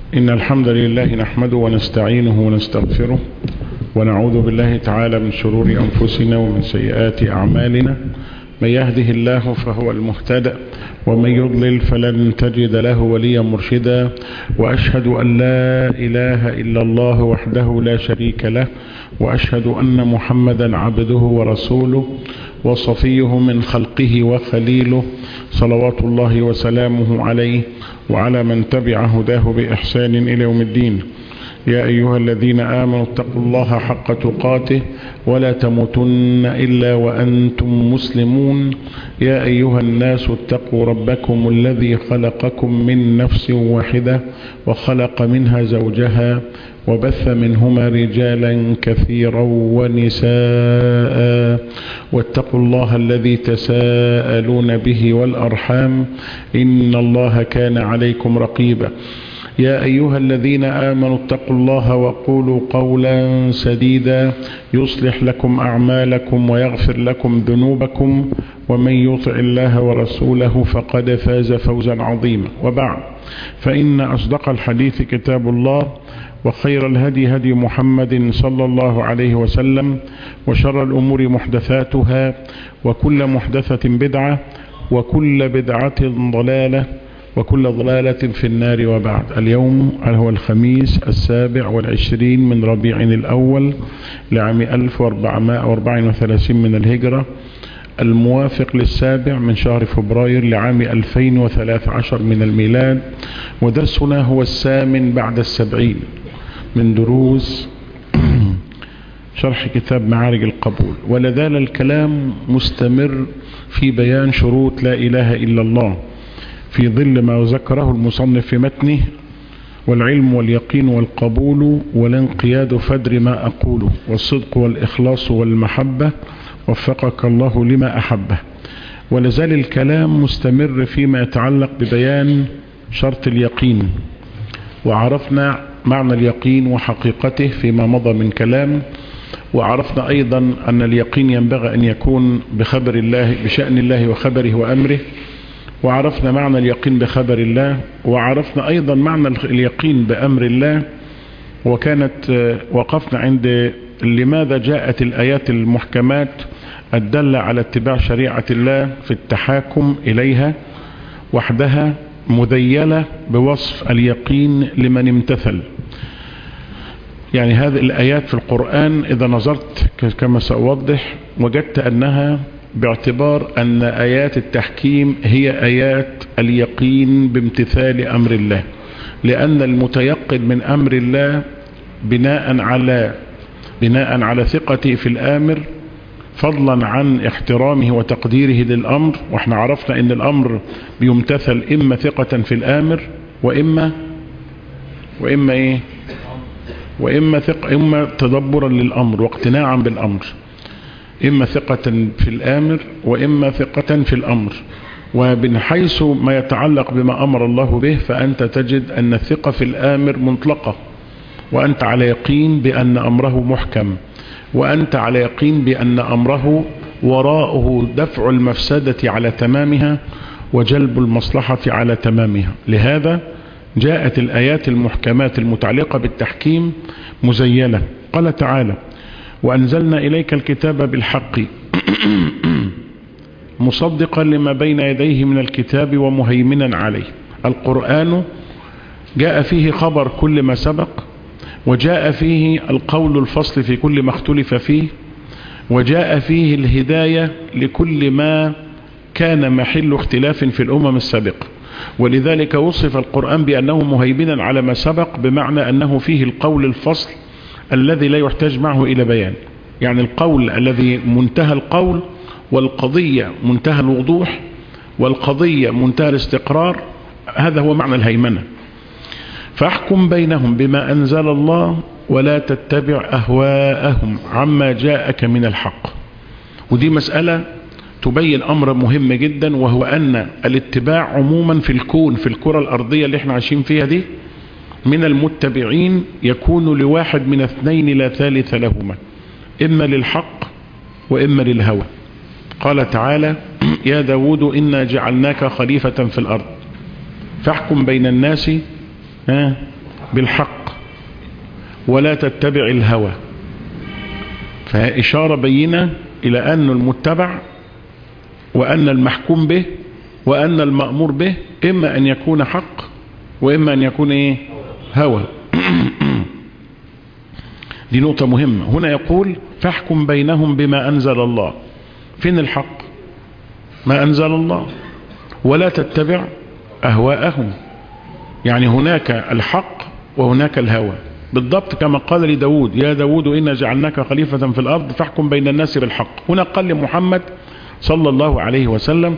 إن الحمد لله نحمده ونستعينه ونستغفره ونعوذ بالله تعالى من شرور أنفسنا ومن سيئات أعمالنا من يهده الله فهو المهتدى ومن يضلل فلن تجد له وليا مرشدا وأشهد أن لا إله إلا الله وحده لا شريك له وأشهد أن محمدا عبده ورسوله وصفيه من خلقه وخليله صلوات الله وسلامه عليه وعلى من تبع هداه بإحسان إلى يوم الدين يا أيها الذين آمنوا اتقوا الله حق تقاته ولا تموتن إلا وأنتم مسلمون يا أيها الناس اتقوا ربكم الذي خلقكم من نفس واحدة وخلق منها زوجها وبث منهما رجالا كثيرا ونساء واتقوا الله الذي تساءلون به والأرحام إن الله كان عليكم رقيبا يا أيها الذين آمنوا اتقوا الله وقولوا قولا سديدا يصلح لكم أعمالكم ويغفر لكم ذنوبكم ومن يطع الله ورسوله فقد فاز فوزا عظيما وبعد فإن أصدق الحديث كتاب الله وخير الهدي هدي محمد صلى الله عليه وسلم وشر الأمور محدثاتها وكل محدثة بدعة وكل بدعة ضلالة وكل ضلالة في النار وبعد اليوم هو الخميس السابع والعشرين من ربيع الأول لعام 1434 من الهجرة الموافق للسابع من شهر فبراير لعام 2013 من الميلاد ودرسنا هو الثامن بعد السبعين من دروس شرح كتاب معارج القبول ولازال الكلام مستمر في بيان شروط لا إله إلا الله في ظل ما ذكره المصنف في متنه والعلم واليقين والقبول والانقياد فدر ما أقوله والصدق والإخلاص والمحبة وفقك الله لما أحبه ولازال الكلام مستمر فيما يتعلق ببيان شرط اليقين وعرفنا معنى اليقين وحقيقته فيما مضى من كلام وعرفنا أيضا أن اليقين ينبغي أن يكون بخبر الله بشأن الله وخبره وأمره وعرفنا معنى اليقين بخبر الله وعرفنا أيضا معنى اليقين بأمر الله وكانت وقفنا عند لماذا جاءت الآيات المحكمات الدالة على اتباع شريعة الله في التحاكم إليها وحدها مذيلة بوصف اليقين لمن امتثل يعني هذه الآيات في القرآن إذا نظرت كما سأوضح وجدت أنها باعتبار أن آيات التحكيم هي آيات اليقين بامتثال أمر الله لأن المتيقن من أمر الله بناء على بناء على ثقته في الآمر فضلا عن احترامه وتقديره للأمر واحنا عرفنا ان الأمر بيمتثل إما ثقة في الآمر وإما وإما إيه وإما ثقة إما تدبرا للأمر واقتناعا بالأمر إما ثقة في الآمر وإما ثقة في الأمر ومن حيث ما يتعلق بما أمر الله به فأنت تجد أن الثقة في الآمر مطلقة وأنت على يقين بأن أمره محكم وأنت على يقين بأن أمره وراءه دفع المفسدة على تمامها وجلب المصلحة على تمامها لهذا جاءت الآيات المحكمات المتعلقة بالتحكيم مزيلة قال تعالى وأنزلنا إليك الكتاب بالحق مصدقا لما بين يديه من الكتاب ومهيمنا عليه القرآن جاء فيه خبر كل ما سبق وجاء فيه القول الفصل في كل ما اختلف فيه وجاء فيه الهداية لكل ما كان محل اختلاف في الأمم السابقة ولذلك وصف القرآن بأنه مهيمنا على ما سبق بمعنى أنه فيه القول الفصل الذي لا يحتاج معه إلى بيان يعني القول الذي منتهى القول والقضية منتهى الوضوح والقضية منتهى الاستقرار هذا هو معنى الهيمنة فاحكم بينهم بما أنزل الله ولا تتبع أهواءهم عما جاءك من الحق ودي مسألة تبين أمر مهم جدا وهو أن الاتباع عموما في الكون في الكرة الأرضية اللي احنا عايشين فيها دي من المتبعين يكون لواحد من اثنين لا ثالث لهما إما للحق وإما للهوى قال تعالى يا داود إنا جعلناك خليفة في الأرض فاحكم بين الناس ها بالحق ولا تتبع الهوى فإشارة بينة إلى أن المتبع وأن المحكوم به وأن المأمور به إما أن يكون حق وإما أن يكون إيه هوى دي نقطة مهمة هنا يقول فاحكم بينهم بما أنزل الله فين الحق ما أنزل الله ولا تتبع أهواءهم يعني هناك الحق وهناك الهوى بالضبط كما قال لداود يا داود إنا جعلناك خليفة في الأرض فاحكم بين الناس بالحق هنا قال لمحمد صلى الله عليه وسلم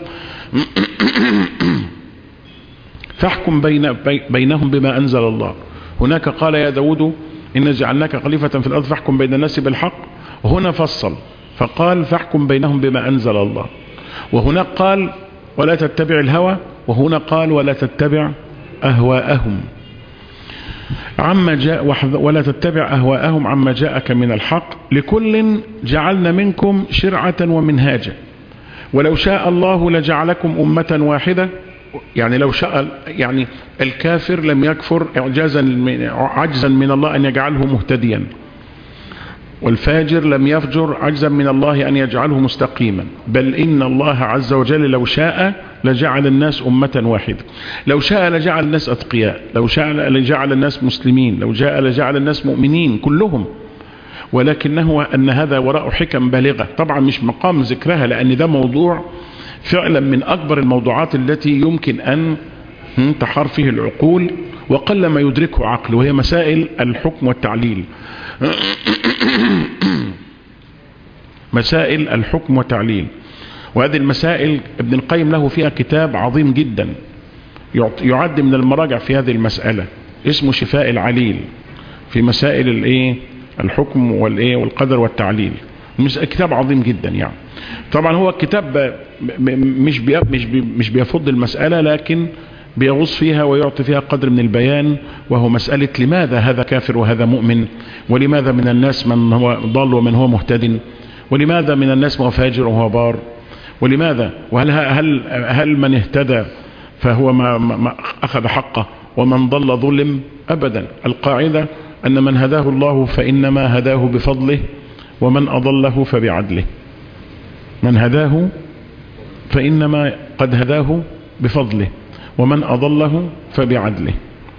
فاحكم بين بينهم بما أنزل الله هناك قال يا داود إن جعلناك خليفة في الأرض فاحكم بين الناس بالحق وهنا فصل فقال فاحكم بينهم بما أنزل الله وهناك قال ولا تتبع الهوى وهنا قال ولا تتبع أهواءهم عما جاء ولا تتبع أهواءهم عما جاءك من الحق لكل جعلنا منكم شرعة ومنهاجا ولو شاء الله لجعلكم أمة واحدة يعني لو شاء يعني الكافر لم يكفر عجزا من, عجزا من الله أن يجعله مهتديا والفاجر لم يفجر عجزا من الله أن يجعله مستقيما بل إن الله عز وجل لو شاء لجعل الناس أمة واحدة لو شاء لجعل الناس أتقياء لو شاء لجعل الناس مسلمين لو جاء لجعل الناس مؤمنين كلهم ولكنه أن هذا وراء حكم بالغة طبعا مش مقام ذكرها لأن ده موضوع فعلا من أكبر الموضوعات التي يمكن أن تحار فيه العقول وقل ما يدركه عقل وهي مسائل الحكم والتعليل مسائل الحكم والتعليل وهذه المسائل ابن القيم له فيها كتاب عظيم جدا يعد من المراجع في هذه المسألة اسمه شفاء العليل في مسائل الايه الحكم والايه والقدر والتعليل كتاب عظيم جدا يعني طبعا هو الكتاب مش مش مش بيفض المسألة لكن بيغص فيها ويعطي فيها قدر من البيان وهو مسألة لماذا هذا كافر وهذا مؤمن ولماذا من الناس من هو ضال ومن هو مهتد ولماذا من الناس هو فاجر وهو بار ولماذا وهل هل هل من اهتدى فهو ما, ما أخذ حقه ومن ضل ظلم أبدا القاعدة أن من هداه الله فإنما هداه بفضله ومن أضله فبعدله من هداه فإنما قد هداه بفضله ومن أضله فبعدله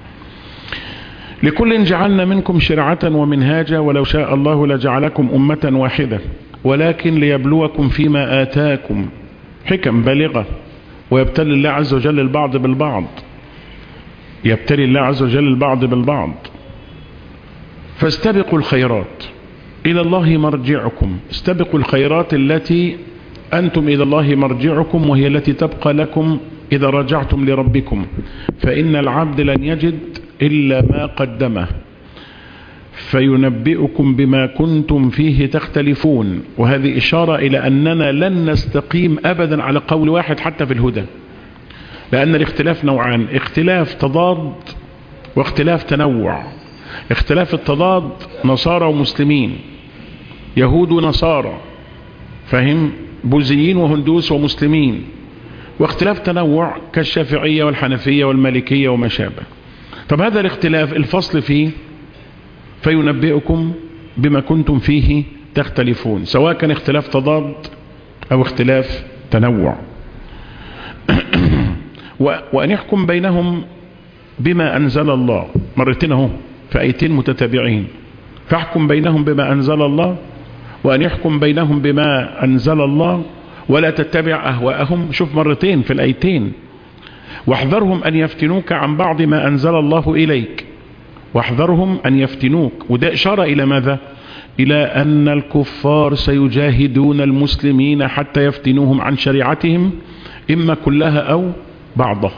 لكل جعلنا منكم شرعة ومنهاجا ولو شاء الله لجعلكم أمة واحدة ولكن ليبلوكم فيما آتاكم حكم بالغة ويبتلي الله عز وجل البعض بالبعض يبتلي الله عز وجل البعض بالبعض فاستبقوا الخيرات إلى الله مرجعكم استبقوا الخيرات التي أنتم إلى الله مرجعكم وهي التي تبقى لكم إذا رجعتم لربكم فإن العبد لن يجد إلا ما قدمه فينبئكم بما كنتم فيه تختلفون وهذه إشارة إلى أننا لن نستقيم أبدا على قول واحد حتى في الهدى لأن الاختلاف نوعان اختلاف تضاد واختلاف تنوع اختلاف التضاد نصارى ومسلمين يهود ونصارى فهم بوذيين وهندوس ومسلمين واختلاف تنوع كالشافعية والحنفية والمالكية وما شابه طب هذا الاختلاف الفصل فيه فينبئكم بما كنتم فيه تختلفون سواء كان اختلاف تضاد او اختلاف تنوع وأن يحكم بينهم بما أنزل الله مرتين اهو في آيتين متتابعين فاحكم بينهم بما أنزل الله وأن يحكم بينهم بما أنزل الله ولا تتبع أهواءهم شوف مرتين في الآيتين واحذرهم أن يفتنوك عن بعض ما أنزل الله إليك واحذرهم أن يفتنوك وده إشارة إلى ماذا إلى أن الكفار سيجاهدون المسلمين حتى يفتنوهم عن شريعتهم إما كلها أو بعضها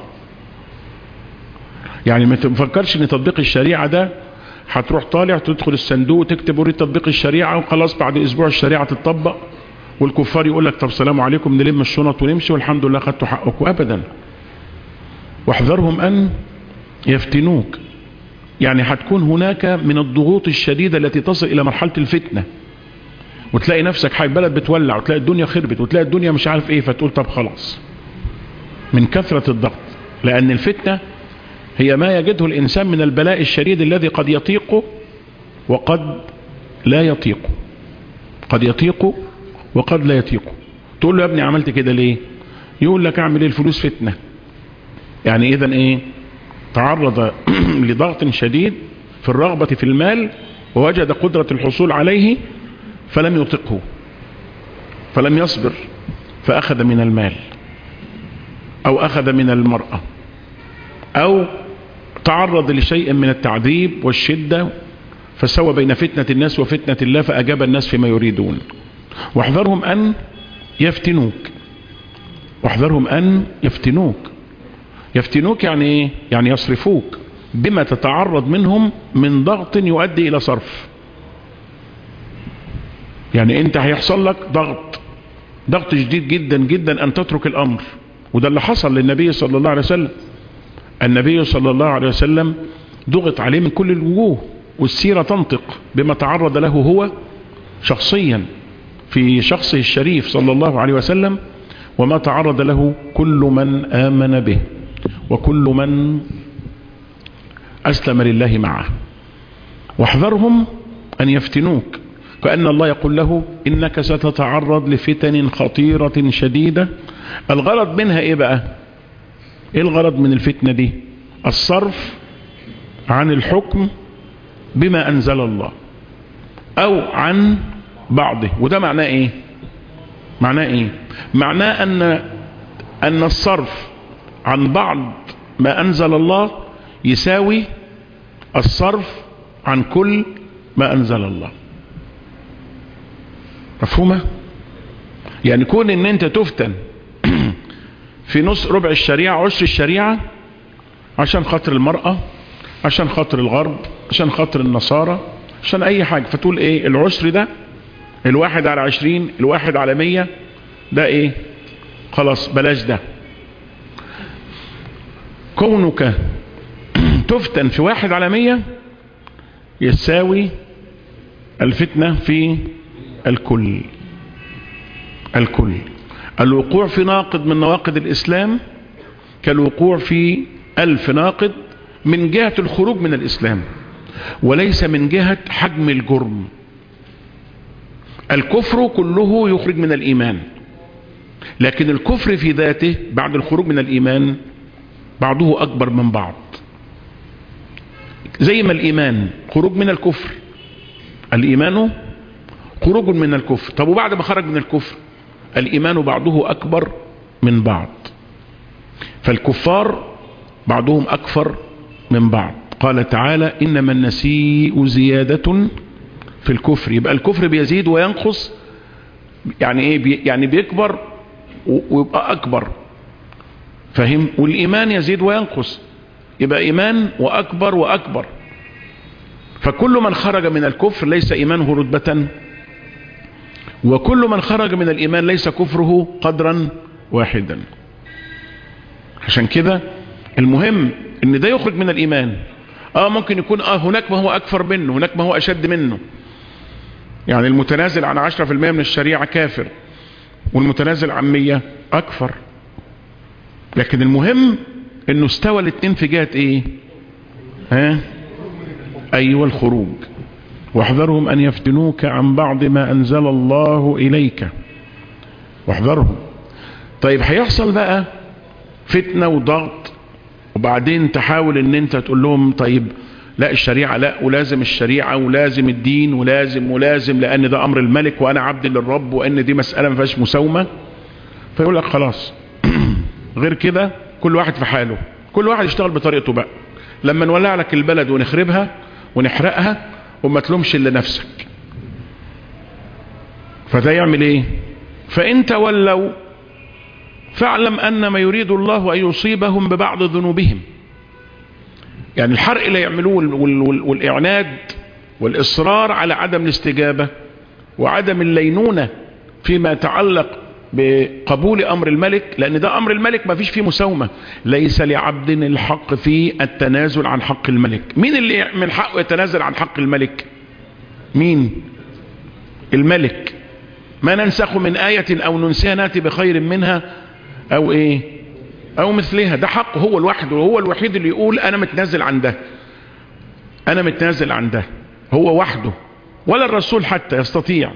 يعني ما تفكرش ان تطبيق الشريعة ده هتروح طالع تدخل الصندوق وتكتب وريد تطبيق الشريعة وخلاص بعد اسبوع الشريعة تطبق والكفار يقول لك طب سلام عليكم نلم الشنط ونمشي والحمد لله خدتوا حقكم ابدا واحذرهم ان يفتنوك يعني هتكون هناك من الضغوط الشديدة التي تصل الى مرحلة الفتنة وتلاقي نفسك حي بلد بتولع وتلاقي الدنيا خربت وتلاقي الدنيا مش عارف ايه فتقول طب خلاص من كثرة الضغط لان الفتنة هي ما يجده الإنسان من البلاء الشديد الذي قد يطيقه وقد لا يطيقه قد يطيقه وقد لا يطيقه تقول له يا ابني عملت كده ليه يقول لك اعمل ايه الفلوس فتنة يعني اذا ايه تعرض لضغط شديد في الرغبة في المال ووجد قدرة الحصول عليه فلم يطقه فلم يصبر فأخذ من المال أو أخذ من المرأة أو تعرض لشيء من التعذيب والشدة فسوى بين فتنة الناس وفتنة الله فأجاب الناس فيما يريدون واحذرهم أن يفتنوك واحذرهم أن يفتنوك يفتنوك يعني ايه يعني يصرفوك بما تتعرض منهم من ضغط يؤدي الى صرف يعني انت هيحصل لك ضغط ضغط شديد جدا جدا ان تترك الامر وده اللي حصل للنبي صلى الله عليه وسلم النبي صلى الله عليه وسلم ضغط عليه من كل الوجوه والسيرة تنطق بما تعرض له هو شخصيا في شخصه الشريف صلى الله عليه وسلم وما تعرض له كل من آمن به وكل من أسلم لله معه واحذرهم أن يفتنوك كأن الله يقول له إنك ستتعرض لفتن خطيرة شديدة الغرض منها إيه بقى إيه الغرض من الفتنة دي الصرف عن الحكم بما أنزل الله أو عن بعضه وده معناه إيه معناه إيه معناه أن أن الصرف عن بعض ما أنزل الله يساوي الصرف عن كل ما أنزل الله مفهومة يعني كون ان انت تفتن في نص ربع الشريعة عشر الشريعة عشان خاطر المرأة عشان خاطر الغرب عشان خاطر النصارى عشان اي حاجة فتقول ايه العشر ده الواحد على عشرين الواحد على مية ده ايه خلاص بلاش ده كونك تفتن في واحد على مية يساوي الفتنة في الكل الكل الوقوع في ناقد من نواقض الإسلام كالوقوع في ألف ناقد من جهة الخروج من الإسلام وليس من جهة حجم الجرم الكفر كله يخرج من الإيمان لكن الكفر في ذاته بعد الخروج من الإيمان بعضه أكبر من بعض زي ما الإيمان خروج من الكفر الإيمان خروج من الكفر طب وبعد ما خرج من الكفر الإيمان بعضه أكبر من بعض فالكفار بعضهم أكثر من بعض قال تعالى إنما النسيء زيادة في الكفر يبقى الكفر بيزيد وينقص يعني ايه بي يعني بيكبر ويبقى أكبر فهم والإيمان يزيد وينقص يبقى إيمان وأكبر وأكبر فكل من خرج من الكفر ليس إيمانه رتبة وكل من خرج من الإيمان ليس كفره قدرا واحدا عشان كده المهم ان ده يخرج من الإيمان اه ممكن يكون اه هناك ما هو أكثر منه هناك ما هو أشد منه يعني المتنازل عن عشرة في المية من الشريعة كافر والمتنازل عن مية أكثر لكن المهم انه استوى الاثنين في جهة ايه ها ايوه الخروج واحذرهم ان يفتنوك عن بعض ما انزل الله اليك واحذرهم طيب هيحصل بقى فتنة وضغط وبعدين تحاول ان انت تقول لهم طيب لا الشريعة لا ولازم الشريعة ولازم الدين ولازم ولازم لان ده امر الملك وانا عبد للرب وان دي مسألة ما فيهاش مساومة فيقول لك خلاص غير كده كل واحد في حاله كل واحد يشتغل بطريقته بقى لما نولع لك البلد ونخربها ونحرقها وما تلومش الا نفسك فده يعمل ايه فان تولوا فاعلم ان ما يريد الله ان يصيبهم ببعض ذنوبهم يعني الحرق اللي يعملوه والاعناد والاصرار على عدم الاستجابة وعدم اللينونة فيما يتعلق بقبول امر الملك لان ده امر الملك ما فيش فيه مساومة ليس لعبد الحق في التنازل عن حق الملك مين اللي من حقه يتنازل عن حق الملك مين الملك ما ننسخ من آية او ننسيها ناتي بخير منها او ايه او مثلها ده حقه هو لوحده وهو الوحيد اللي يقول انا متنازل عن ده انا متنازل عن ده هو وحده ولا الرسول حتى يستطيع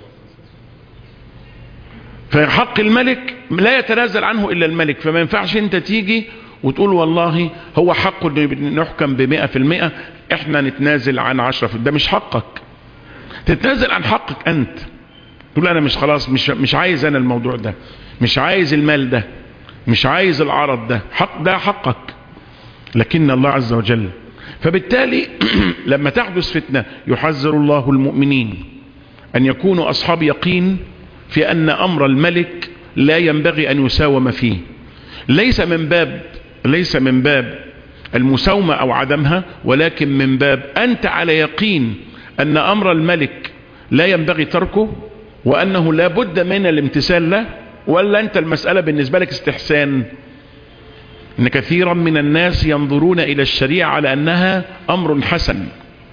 فحق الملك لا يتنازل عنه الا الملك فما ينفعش انت تيجي وتقول والله هو حقه ان نحكم بمئة في المئة احنا نتنازل عن عشرة في ده مش حقك تتنازل عن حقك انت تقول انا مش خلاص مش, مش عايز انا الموضوع ده مش عايز المال ده مش عايز العرض ده حق ده حقك لكن الله عز وجل فبالتالي لما تحدث فتنة يحذر الله المؤمنين ان يكونوا اصحاب يقين في ان امر الملك لا ينبغي ان يساوم فيه ليس من باب ليس من باب المساومة او عدمها ولكن من باب انت على يقين ان امر الملك لا ينبغي تركه وانه لا بد من الامتثال له ولا انت المسألة بالنسبة لك استحسان ان كثيرا من الناس ينظرون الى الشريعة على انها امر حسن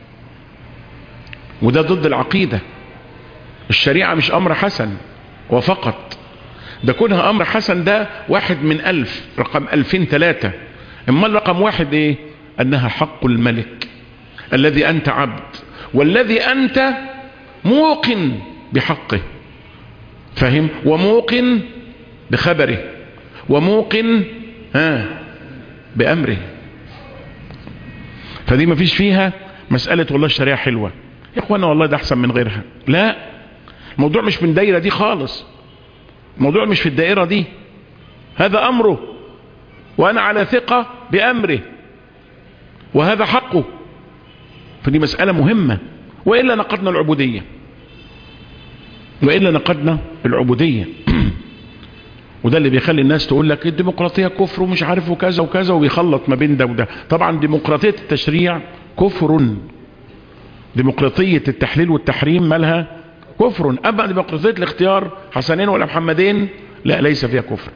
وده ضد العقيدة الشريعة مش امر حسن وفقط ده كونها امر حسن ده واحد من الف رقم الفين ثلاثة اما رقم واحد ايه انها حق الملك الذي انت عبد والذي انت موقن بحقه فهم وموقن بخبره وموقن ها بامره فدي ما فيش فيها مسألة والله الشريعة حلوة يا اخوانا والله ده احسن من غيرها لا الموضوع مش من دايرة دي خالص الموضوع مش في الدائرة دي هذا امره وانا على ثقة بامره وهذا حقه فدي مسألة مهمة وإلا نقدنا العبودية وإلا نقدنا العبودية وده اللي بيخلي الناس تقول لك الديمقراطية كفر ومش عارف وكذا وكذا وبيخلط ما بين ده وده طبعا ديمقراطية التشريع كفر ديمقراطية التحليل والتحريم مالها كفر اما ديمقراطية الاختيار حسنين ولا محمدين لا ليس فيها كفر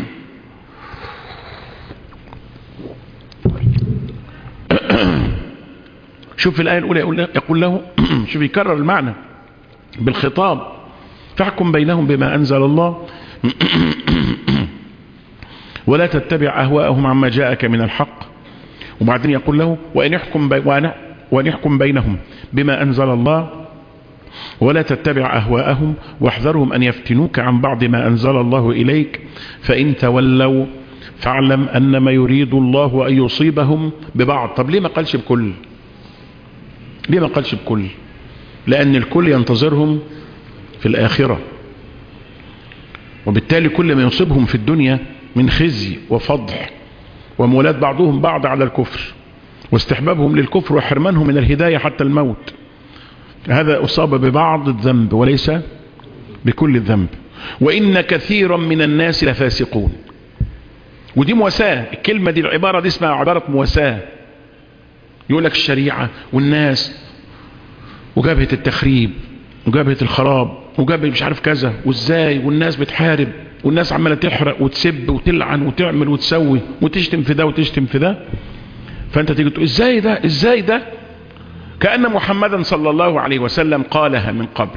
شوف الآية الأولى يقول له, يقول له شوف يكرر المعنى بالخطاب فاحكم بينهم بما أنزل الله ولا تتبع أهواءهم عما جاءك من الحق وبعدين يقول له وإن يحكم, بي وإن يحكم بينهم بما أنزل الله ولا تتبع أهواءهم واحذرهم أن يفتنوك عن بعض ما أنزل الله إليك فإن تولوا فاعلم أنما يريد الله أن يصيبهم ببعض طب ليه ما قالش بكل ليه ما قالش بكل لأن الكل ينتظرهم في الآخرة وبالتالي كل ما يصيبهم في الدنيا من خزي وفضح ومولاة بعضهم بعض على الكفر واستحبابهم للكفر وحرمانهم من الهداية حتى الموت هذا أصاب ببعض الذنب وليس بكل الذنب وإن كثيرا من الناس لفاسقون ودي مواساة الكلمة دي العبارة دي اسمها عبارة مواساة يقول لك الشريعة والناس وجبهة التخريب وجبهة الخراب وجبهة مش عارف كذا وازاي والناس بتحارب والناس عمالة تحرق وتسب وتلعن وتعمل وتسوي وتشتم في ده وتشتم في ده فانت تيجي تقول ازاي ده ازاي ده كأن محمدا صلى الله عليه وسلم قالها من قبل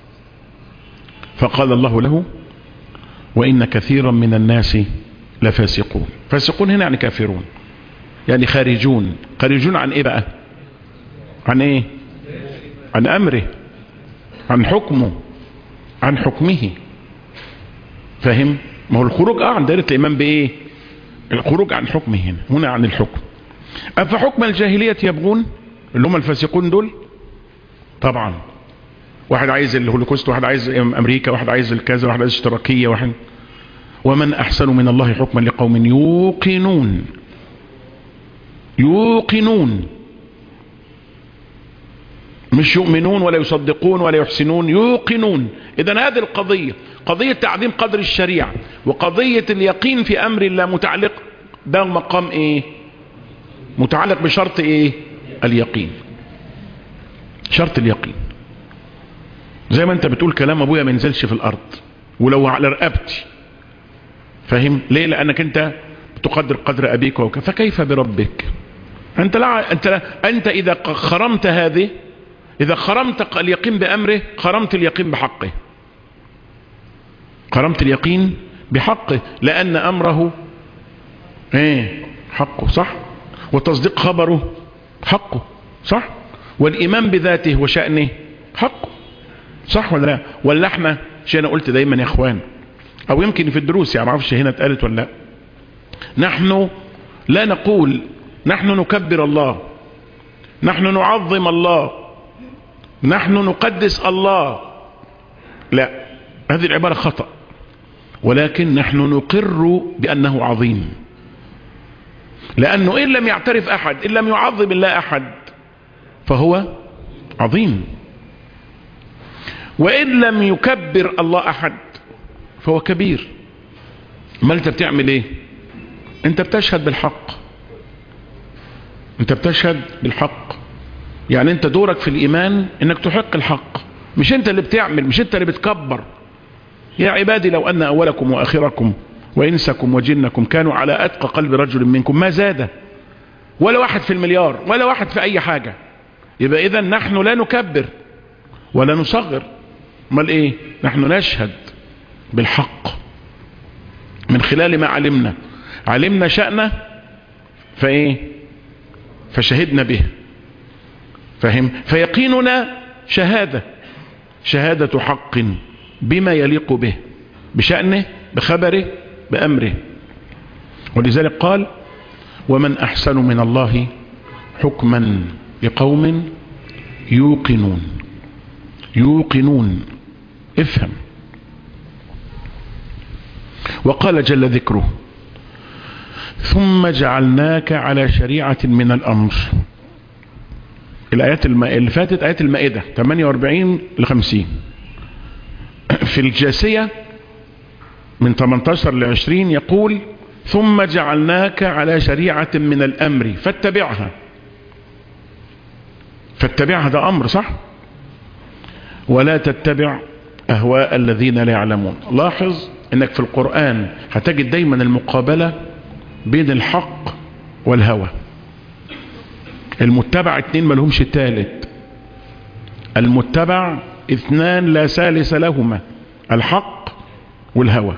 فقال الله له وإن كثيرا من الناس لفاسقون فاسقون هنا يعني كافرون يعني خارجون خارجون عن ايه بقى عن ايه عن امره عن حكمه عن حكمه فاهم ما هو الخروج اه عن دائرة الايمان بايه الخروج عن حكمه هنا هنا عن الحكم افحكم الجاهلية يبغون اللي هم الفاسقون دول طبعا واحد عايز الهولوكوست واحد عايز امريكا واحد عايز الكذا واحد عايز اشتراكية واحد ومن احسن من الله حكما لقوم يوقنون يوقنون مش يؤمنون ولا يصدقون ولا يحسنون يوقنون اذا هذه القضية قضية تعظيم قدر الشريعة وقضية اليقين في امر الله متعلق ده مقام ايه متعلق بشرط ايه اليقين شرط اليقين زي ما انت بتقول كلام ابويا ما ينزلش في الارض ولو على رقبتي فاهم ليه لانك انت تقدر قدر ابيك وك فكيف بربك انت لا انت لا انت اذا خرمت هذه اذا خرمت اليقين بامره خرمت اليقين بحقه خرمت اليقين بحقه لان امره ايه حقه صح وتصديق خبره حقه صح والايمان بذاته وشأنه حقه صح ولا لا ولا احنا شيء انا قلت دايما يا اخوان او يمكن في الدروس يعني ما اعرفش هنا اتقالت ولا لا نحن لا نقول نحن نكبر الله نحن نعظم الله نحن نقدس الله لا هذه العبارة خطأ ولكن نحن نقر بأنه عظيم لأنه إن لم يعترف أحد إن لم يعظم الله أحد فهو عظيم وإن لم يكبر الله أحد فهو كبير ما انت بتعمل ايه انت بتشهد بالحق انت بتشهد بالحق يعني انت دورك في الايمان انك تحق الحق مش انت اللي بتعمل مش انت اللي بتكبر يا عبادي لو ان اولكم واخركم وانسكم وجنكم كانوا على اتقى قلب رجل منكم ما زاد ولا واحد في المليار ولا واحد في اي حاجة يبقى اذا نحن لا نكبر ولا نصغر امال ايه نحن نشهد بالحق من خلال ما علمنا علمنا شأنه فايه فشهدنا به فهم فيقيننا شهادة شهادة حق بما يليق به بشأنه بخبره بأمره ولذلك قال ومن أحسن من الله حكما لقوم يوقنون يوقنون افهم وقال جل ذكره ثم جعلناك على شريعة من الأمر الآيات الم... اللي فاتت آيات المائدة 48 ل 50 في الجاسية من 18 ل 20 يقول ثم جعلناك على شريعة من الأمر فاتبعها فاتبعها ده أمر صح ولا تتبع أهواء الذين لا يعلمون لاحظ انك في القرآن هتجد دايما المقابلة بين الحق والهوى المتبع اتنين ملهمش تالت المتبع اثنان لا ثالث لهما الحق والهوى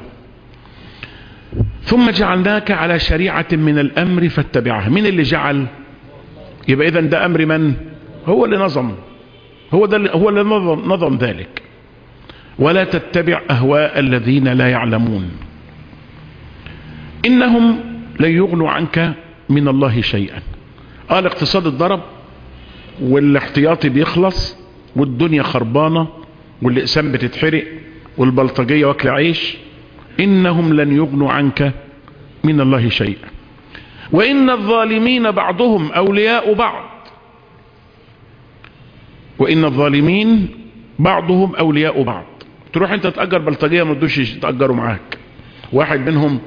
ثم جعلناك على شريعة من الامر فاتبعها من اللي جعل يبقى اذا ده امر من هو اللي نظم هو ده اللي هو اللي نظم, نظم ذلك ولا تتبع أهواء الذين لا يعلمون إنهم لن يغنوا عنك من الله شيئا آه الاقتصاد اتضرب والاحتياطي بيخلص والدنيا خربانة والإقسام بتتحرق والبلطجية واكل عيش إنهم لن يغنوا عنك من الله شيئا وإن الظالمين بعضهم أولياء بعض وإن الظالمين بعضهم أولياء بعض تروح انت تأجر بلطجية ما تدوش يتأجروا معاك واحد منهم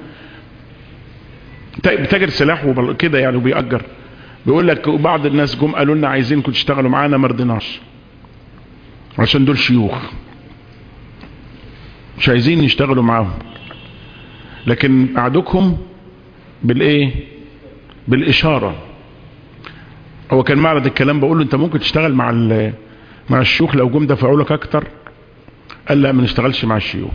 بتاجر سلاح كده يعني وبيأجر بيقول لك بعض الناس جم قالوا لنا عايزينكم تشتغلوا معانا ما رضيناش عشان دول شيوخ مش عايزين يشتغلوا معاهم لكن قعدوكم بالايه بالاشاره هو كان معرض الكلام بقول له انت ممكن تشتغل مع مع الشيوخ لو جم دفعوا لك اكتر قال لا ما نشتغلش مع الشيوخ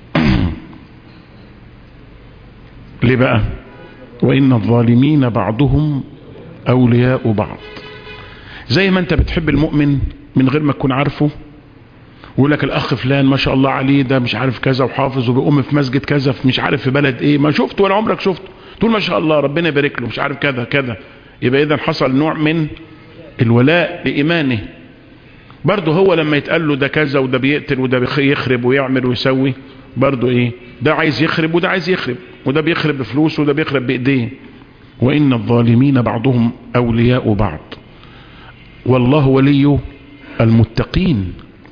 ليه بقى وان الظالمين بعضهم اولياء بعض زي ما انت بتحب المؤمن من غير ما تكون عارفه ويقول لك الاخ فلان ما شاء الله عليه ده مش عارف كذا وحافظ وبيقوم في مسجد كذا في مش عارف في بلد ايه ما شفته ولا عمرك شفته تقول ما شاء الله ربنا يبارك له مش عارف كذا كذا يبقى اذا حصل نوع من الولاء لايمانه برضه هو لما يتقال له ده كذا وده بيقتل وده يخرب ويعمل ويسوي برضه ايه ده عايز يخرب وده عايز يخرب وده بيخرب بفلوس وده بيخرب بايديه وان الظالمين بعضهم اولياء بعض والله ولي المتقين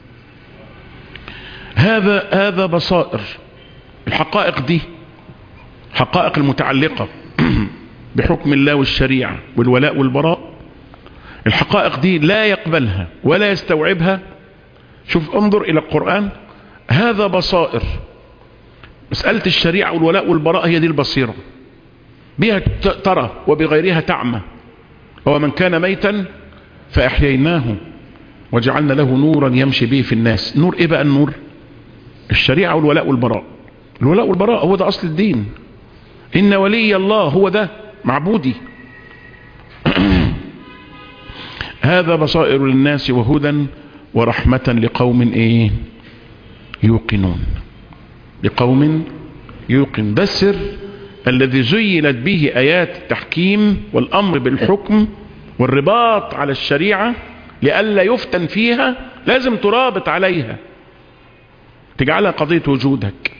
هذا هذا بصائر الحقائق دي حقائق المتعلقة بحكم الله والشريعة والولاء والبراء الحقائق دي لا يقبلها ولا يستوعبها شوف انظر الى القرآن هذا بصائر مسألة الشريعة والولاء والبراء هي دي البصيرة بها ترى وبغيرها تعمى ومن كان ميتا فأحييناه وجعلنا له نورا يمشي به في الناس نور ايه بقى النور الشريعة والولاء والبراء الولاء والبراء هو ده اصل الدين إن ولي الله هو ده معبودي هذا بصائر للناس وهدى ورحمة لقوم ايه يوقنون لقوم يوقن ده السر الذي زينت به آيات التحكيم والأمر بالحكم والرباط على الشريعة لئلا يفتن فيها لازم ترابط عليها تجعلها قضية وجودك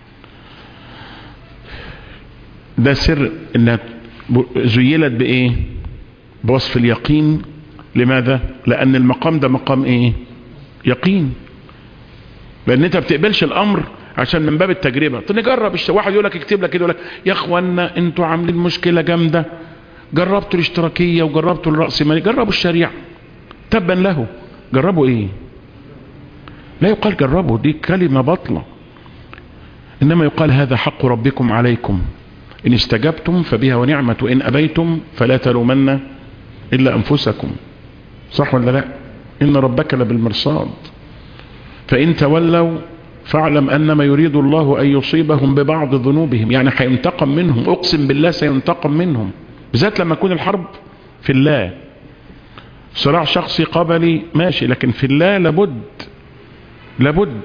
ده سر انها زيلت بايه بوصف اليقين لماذا لان المقام ده مقام ايه يقين لان انت بتقبلش الامر عشان من باب التجربة نجرب واحد يقول لك اكتب لك كده يقول لك يا اخوانا انتوا عاملين مشكلة جامدة جربتوا الاشتراكية وجربتوا الرأسمالية جربوا الشريعة تبا له جربوا ايه لا يقال جربوا دي كلمة بطلة انما يقال هذا حق ربكم عليكم ان استجبتم فبها ونعمة وان ابيتم فلا تلومن الا انفسكم صح ولا لا ان ربك لبالمرصاد فان تولوا فاعلم انما يريد الله ان يصيبهم ببعض ذنوبهم يعني هينتقم منهم اقسم بالله سينتقم منهم بالذات لما يكون الحرب في الله صراع شخصي قبلي ماشي لكن في الله لابد لابد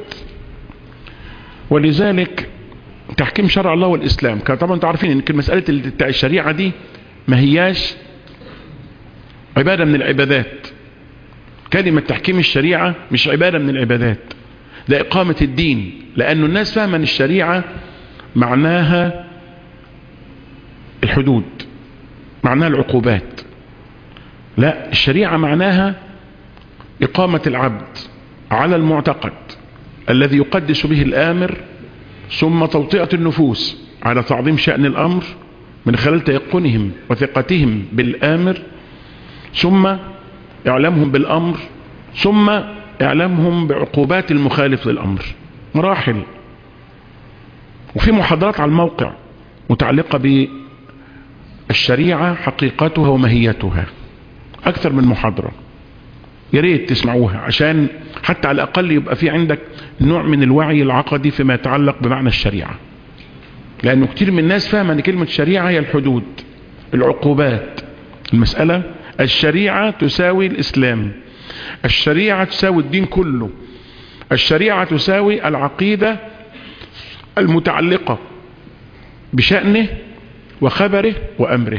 ولذلك تحكيم شرع الله والإسلام طبعا انتوا عارفين ان مسألة الشريعة دي ما هياش عبادة من العبادات كلمة تحكيم الشريعة مش عبادة من العبادات ده إقامة الدين لأنه الناس فاهمة ان الشريعة معناها الحدود معناها العقوبات لا الشريعة معناها إقامة العبد على المعتقد الذي يقدس به الآمر ثم توطئة النفوس على تعظيم شأن الأمر من خلال تيقنهم وثقتهم بالآمر ثم إعلامهم بالأمر ثم إعلامهم بعقوبات المخالف للأمر مراحل وفي محاضرات على الموقع متعلقة بالشريعة حقيقتها وماهيتها أكثر من محاضرة يا ريت تسمعوها عشان حتى على الأقل يبقى في عندك نوع من الوعي العقدي فيما يتعلق بمعنى الشريعة لأنه كتير من الناس فاهم أن كلمة شريعة هي الحدود العقوبات المسألة الشريعة تساوي الإسلام الشريعة تساوي الدين كله الشريعة تساوي العقيدة المتعلقة بشأنه وخبره وأمره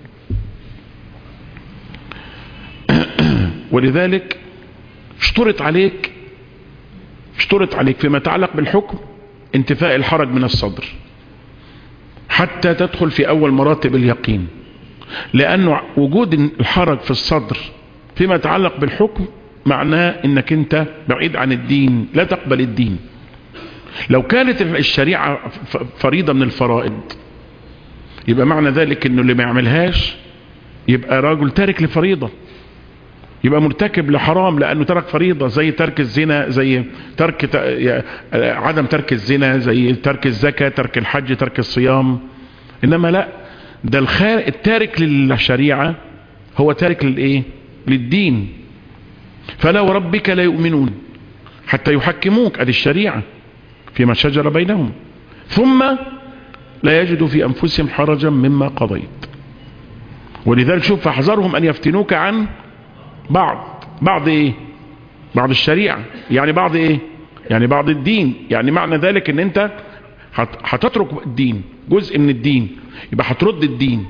ولذلك اشترط عليك اشترط عليك فيما يتعلق بالحكم انتفاء الحرج من الصدر حتى تدخل في اول مراتب اليقين لانه وجود الحرج في الصدر فيما يتعلق بالحكم معناه انك انت بعيد عن الدين لا تقبل الدين لو كانت الشريعة فريضة من الفرائض يبقى معنى ذلك انه اللي ما يعملهاش يبقى راجل تارك لفريضة يبقى مرتكب لحرام لانه ترك فريضة زي ترك الزنا زي ترك عدم ترك الزنا زي ترك الزكاة ترك الحج ترك الصيام انما لا ده التارك للشريعة هو تارك للايه للدين فلا وربك لا يؤمنون حتى يحكموك ادي الشريعة فيما شجر بينهم ثم لا يجدوا في انفسهم حرجا مما قضيت ولذلك شوف فاحذرهم ان يفتنوك عن بعض بعض ايه بعض الشريعة يعني بعض ايه يعني بعض الدين يعني معنى ذلك ان انت هتترك الدين جزء من الدين يبقى هترد الدين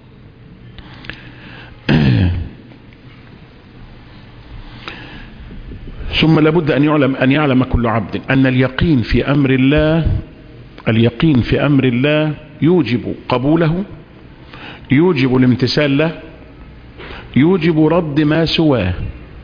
ثم لابد ان يعلم ان يعلم كل عبد ان اليقين في امر الله اليقين في امر الله يوجب قبوله يوجب الامتثال له يوجب رد ما سواه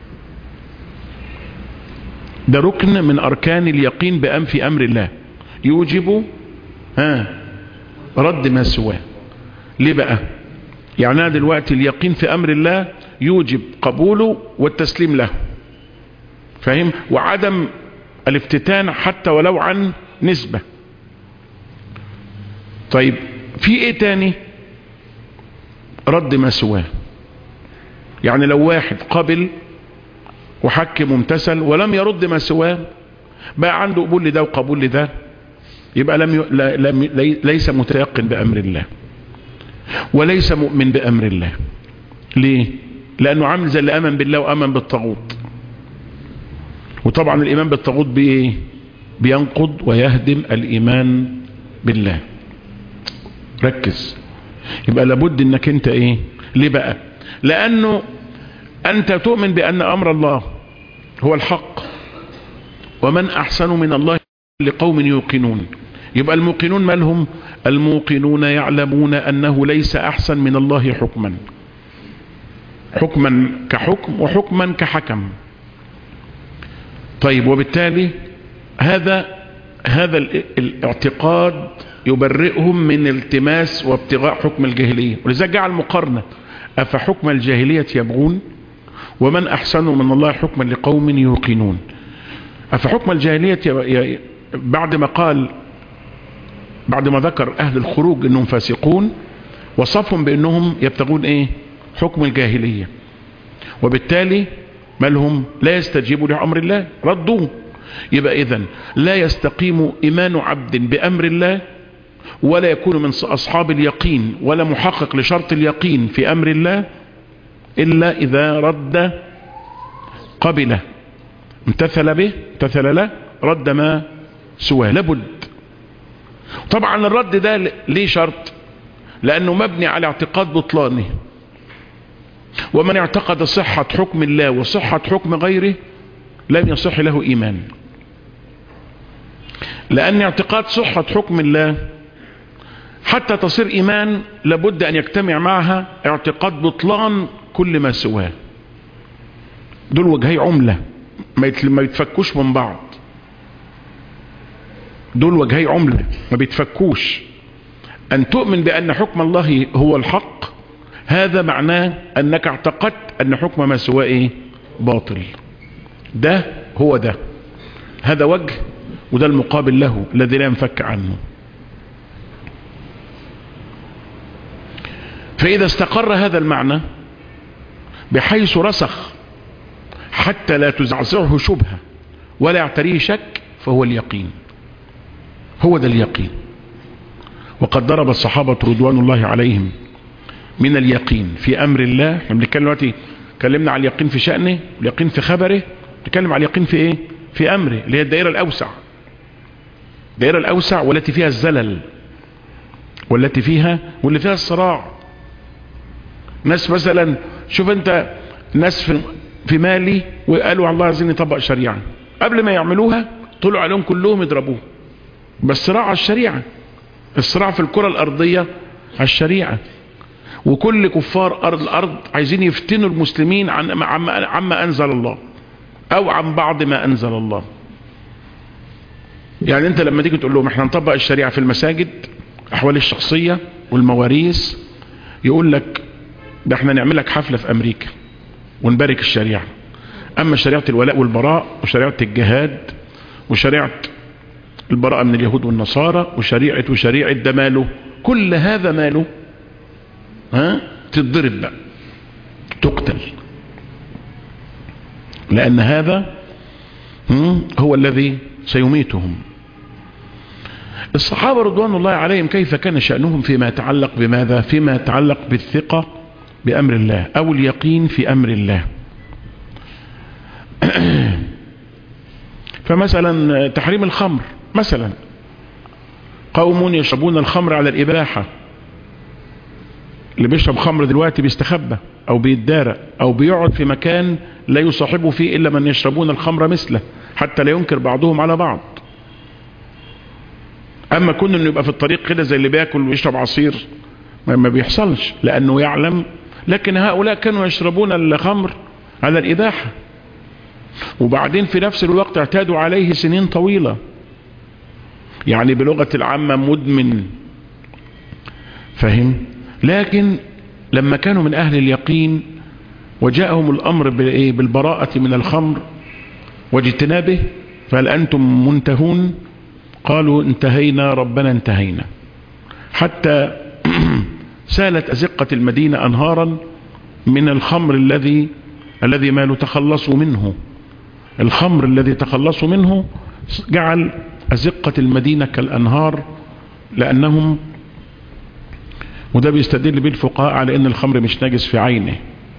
ده ركن من اركان اليقين بأم في امر الله يوجب ها رد ما سواه ليه بقى يعني أنا دلوقتي اليقين في امر الله يوجب قبوله والتسليم له فاهم وعدم الافتتان حتى ولو عن نسبة طيب في ايه تاني رد ما سواه يعني لو واحد قبل وحكم وامتثل ولم يرد ما سواه بقى عنده قبول لده وقبول لده يبقى لم ي... لا... لم... لي... ليس متيقن بأمر الله وليس مؤمن بأمر الله ليه لأنه عامل زي اللي أمن بالله وأمن بالطاغوت وطبعا الإيمان بالطاغوت بإيه بينقض ويهدم الإيمان بالله ركز يبقى لابد انك انت ايه ليه بقى لانه انت تؤمن بان امر الله هو الحق ومن احسن من الله لقوم يوقنون يبقى الموقنون مالهم الموقنون يعلمون انه ليس احسن من الله حكما حكما كحكم وحكما كحكم طيب وبالتالي هذا هذا الاعتقاد يبرئهم من التماس وابتغاء حكم الجاهلية ولذلك جعل مقارنة أفحكم الجاهلية يبغون ومن أحسن من الله حكما لقوم يوقنون أفحكم الجاهلية بعد ما قال بعد ما ذكر أهل الخروج أنهم فاسقون وصفهم بأنهم يبتغون إيه حكم الجاهلية وبالتالي ما لهم لا يستجيبوا لأمر الله ردوه يبقى إذن لا يستقيم إيمان عبد بأمر الله ولا يكون من أصحاب اليقين ولا محقق لشرط اليقين في أمر الله إلا إذا رد قبله امتثل به امتثل له رد ما سواه لابد طبعا الرد ده ليه شرط لأنه مبني على اعتقاد بطلانه ومن اعتقد صحة حكم الله وصحة حكم غيره لم يصح له إيمان لأن اعتقاد صحة حكم الله حتى تصير إيمان لابد أن يجتمع معها اعتقاد بطلان كل ما سواه دول وجهي عملة ما يتفكوش من بعض دول وجهي عملة ما بيتفكوش أن تؤمن بأن حكم الله هو الحق هذا معناه أنك اعتقدت أن حكم ما سواه إيه؟ باطل ده هو ده هذا وجه وده المقابل له الذي لا ينفك عنه فإذا استقر هذا المعنى بحيث رسخ حتى لا تزعزعه شبهة ولا يعتريه شك فهو اليقين هو ده اليقين وقد ضرب الصحابة رضوان الله عليهم من اليقين في أمر الله احنا بنتكلم دلوقتي اتكلمنا على اليقين في شأنه اليقين في خبره نتكلم على اليقين في ايه في أمره اللي هي الدائرة الأوسع الدائرة الأوسع والتي فيها الزلل والتي فيها واللي فيها الصراع ناس مثلا شوف انت ناس في, في مالي وقالوا الله عايزين نطبق شريعة قبل ما يعملوها طلعوا عليهم كلهم يضربوه بس صراع على الشريعة الصراع في الكرة الأرضية على الشريعة وكل كفار أرض الأرض عايزين يفتنوا المسلمين عن عما, عما أنزل الله أو عن بعض ما أنزل الله يعني أنت لما تيجي تقول لهم احنا نطبق الشريعة في المساجد أحوال الشخصية والمواريث يقول لك ده احنا نعمل لك حفلة في أمريكا ونبارك الشريعة أما شريعة الولاء والبراء وشريعة الجهاد وشريعة البراءة من اليهود والنصارى وشريعة وشريعة ده ماله كل هذا ماله ها تتضرب بقى تقتل لأن هذا هو الذي سيميتهم الصحابة رضوان الله عليهم كيف كان شأنهم فيما يتعلق بماذا فيما يتعلق بالثقة بأمر الله أو اليقين في أمر الله فمثلا تحريم الخمر مثلا قوم يشربون الخمر على الإباحة اللي بيشرب خمر دلوقتي بيستخبى او بيتدارى او بيقعد في مكان لا يصاحبه فيه الا من يشربون الخمر مثله حتى لا ينكر بعضهم على بعض اما كون انه يبقى في الطريق كده زي اللي بياكل ويشرب عصير ما بيحصلش لانه يعلم لكن هؤلاء كانوا يشربون الخمر على الاباحه وبعدين في نفس الوقت اعتادوا عليه سنين طويله يعني بلغه العامه مدمن فهم لكن لما كانوا من أهل اليقين وجاءهم الأمر بالبراءة من الخمر واجتنابه فهل أنتم منتهون قالوا انتهينا ربنا انتهينا حتى سالت أزقة المدينة أنهارا من الخمر الذي الذي ما تخلصوا منه الخمر الذي تخلصوا منه جعل أزقة المدينة كالأنهار لأنهم وده بيستدل به الفقهاء على أن الخمر مش نجس في عينه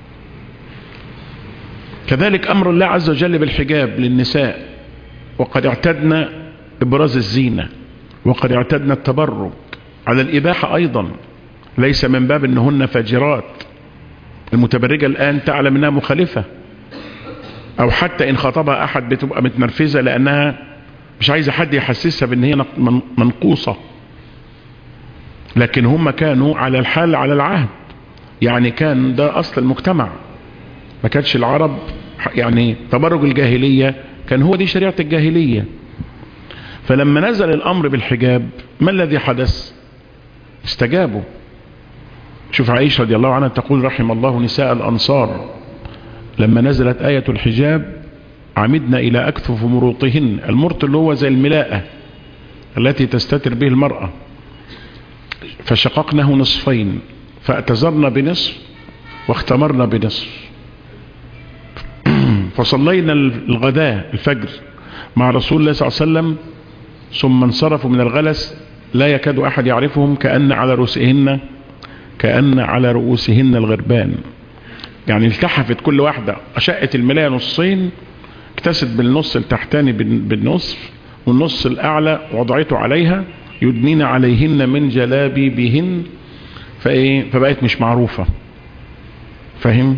كذلك أمر الله عز وجل بالحجاب للنساء وقد اعتدنا إبراز الزينة وقد اعتدنا التبرك على الإباحة أيضا ليس من باب أنهن فاجرات المتبرجة الآن تعلم أنها مخالفة أو حتى إن خطبها أحد بتبقى متنرفزة لأنها مش عايزة حد يحسسها بأن هي منقوصة لكن هم كانوا على الحال على العهد يعني كان ده أصل المجتمع ما كانش العرب يعني تبرج الجاهلية كان هو دي شريعة الجاهلية فلما نزل الأمر بالحجاب ما الذي حدث استجابوا شوف عائشة رضي الله عنها تقول رحم الله نساء الأنصار لما نزلت آية الحجاب عمدنا إلى أكثف مروطهن المرط اللي هو زي الملاءة التي تستتر به المرأة فشققناه نصفين فاعتذرنا بنصف واختمرنا بنصف فصلينا الغداء الفجر مع رسول الله صلى الله عليه وسلم ثم انصرفوا من الغلس لا يكاد أحد يعرفهم كأن على رؤوسهن كأن على رؤوسهن الغربان يعني التحفت كل واحدة أشقت الملاية نصين اكتست بالنص التحتاني بالنصف والنص الأعلى وضعته عليها يدنين عليهن من جلابي بهن فايه فبقت مش معروفة فاهم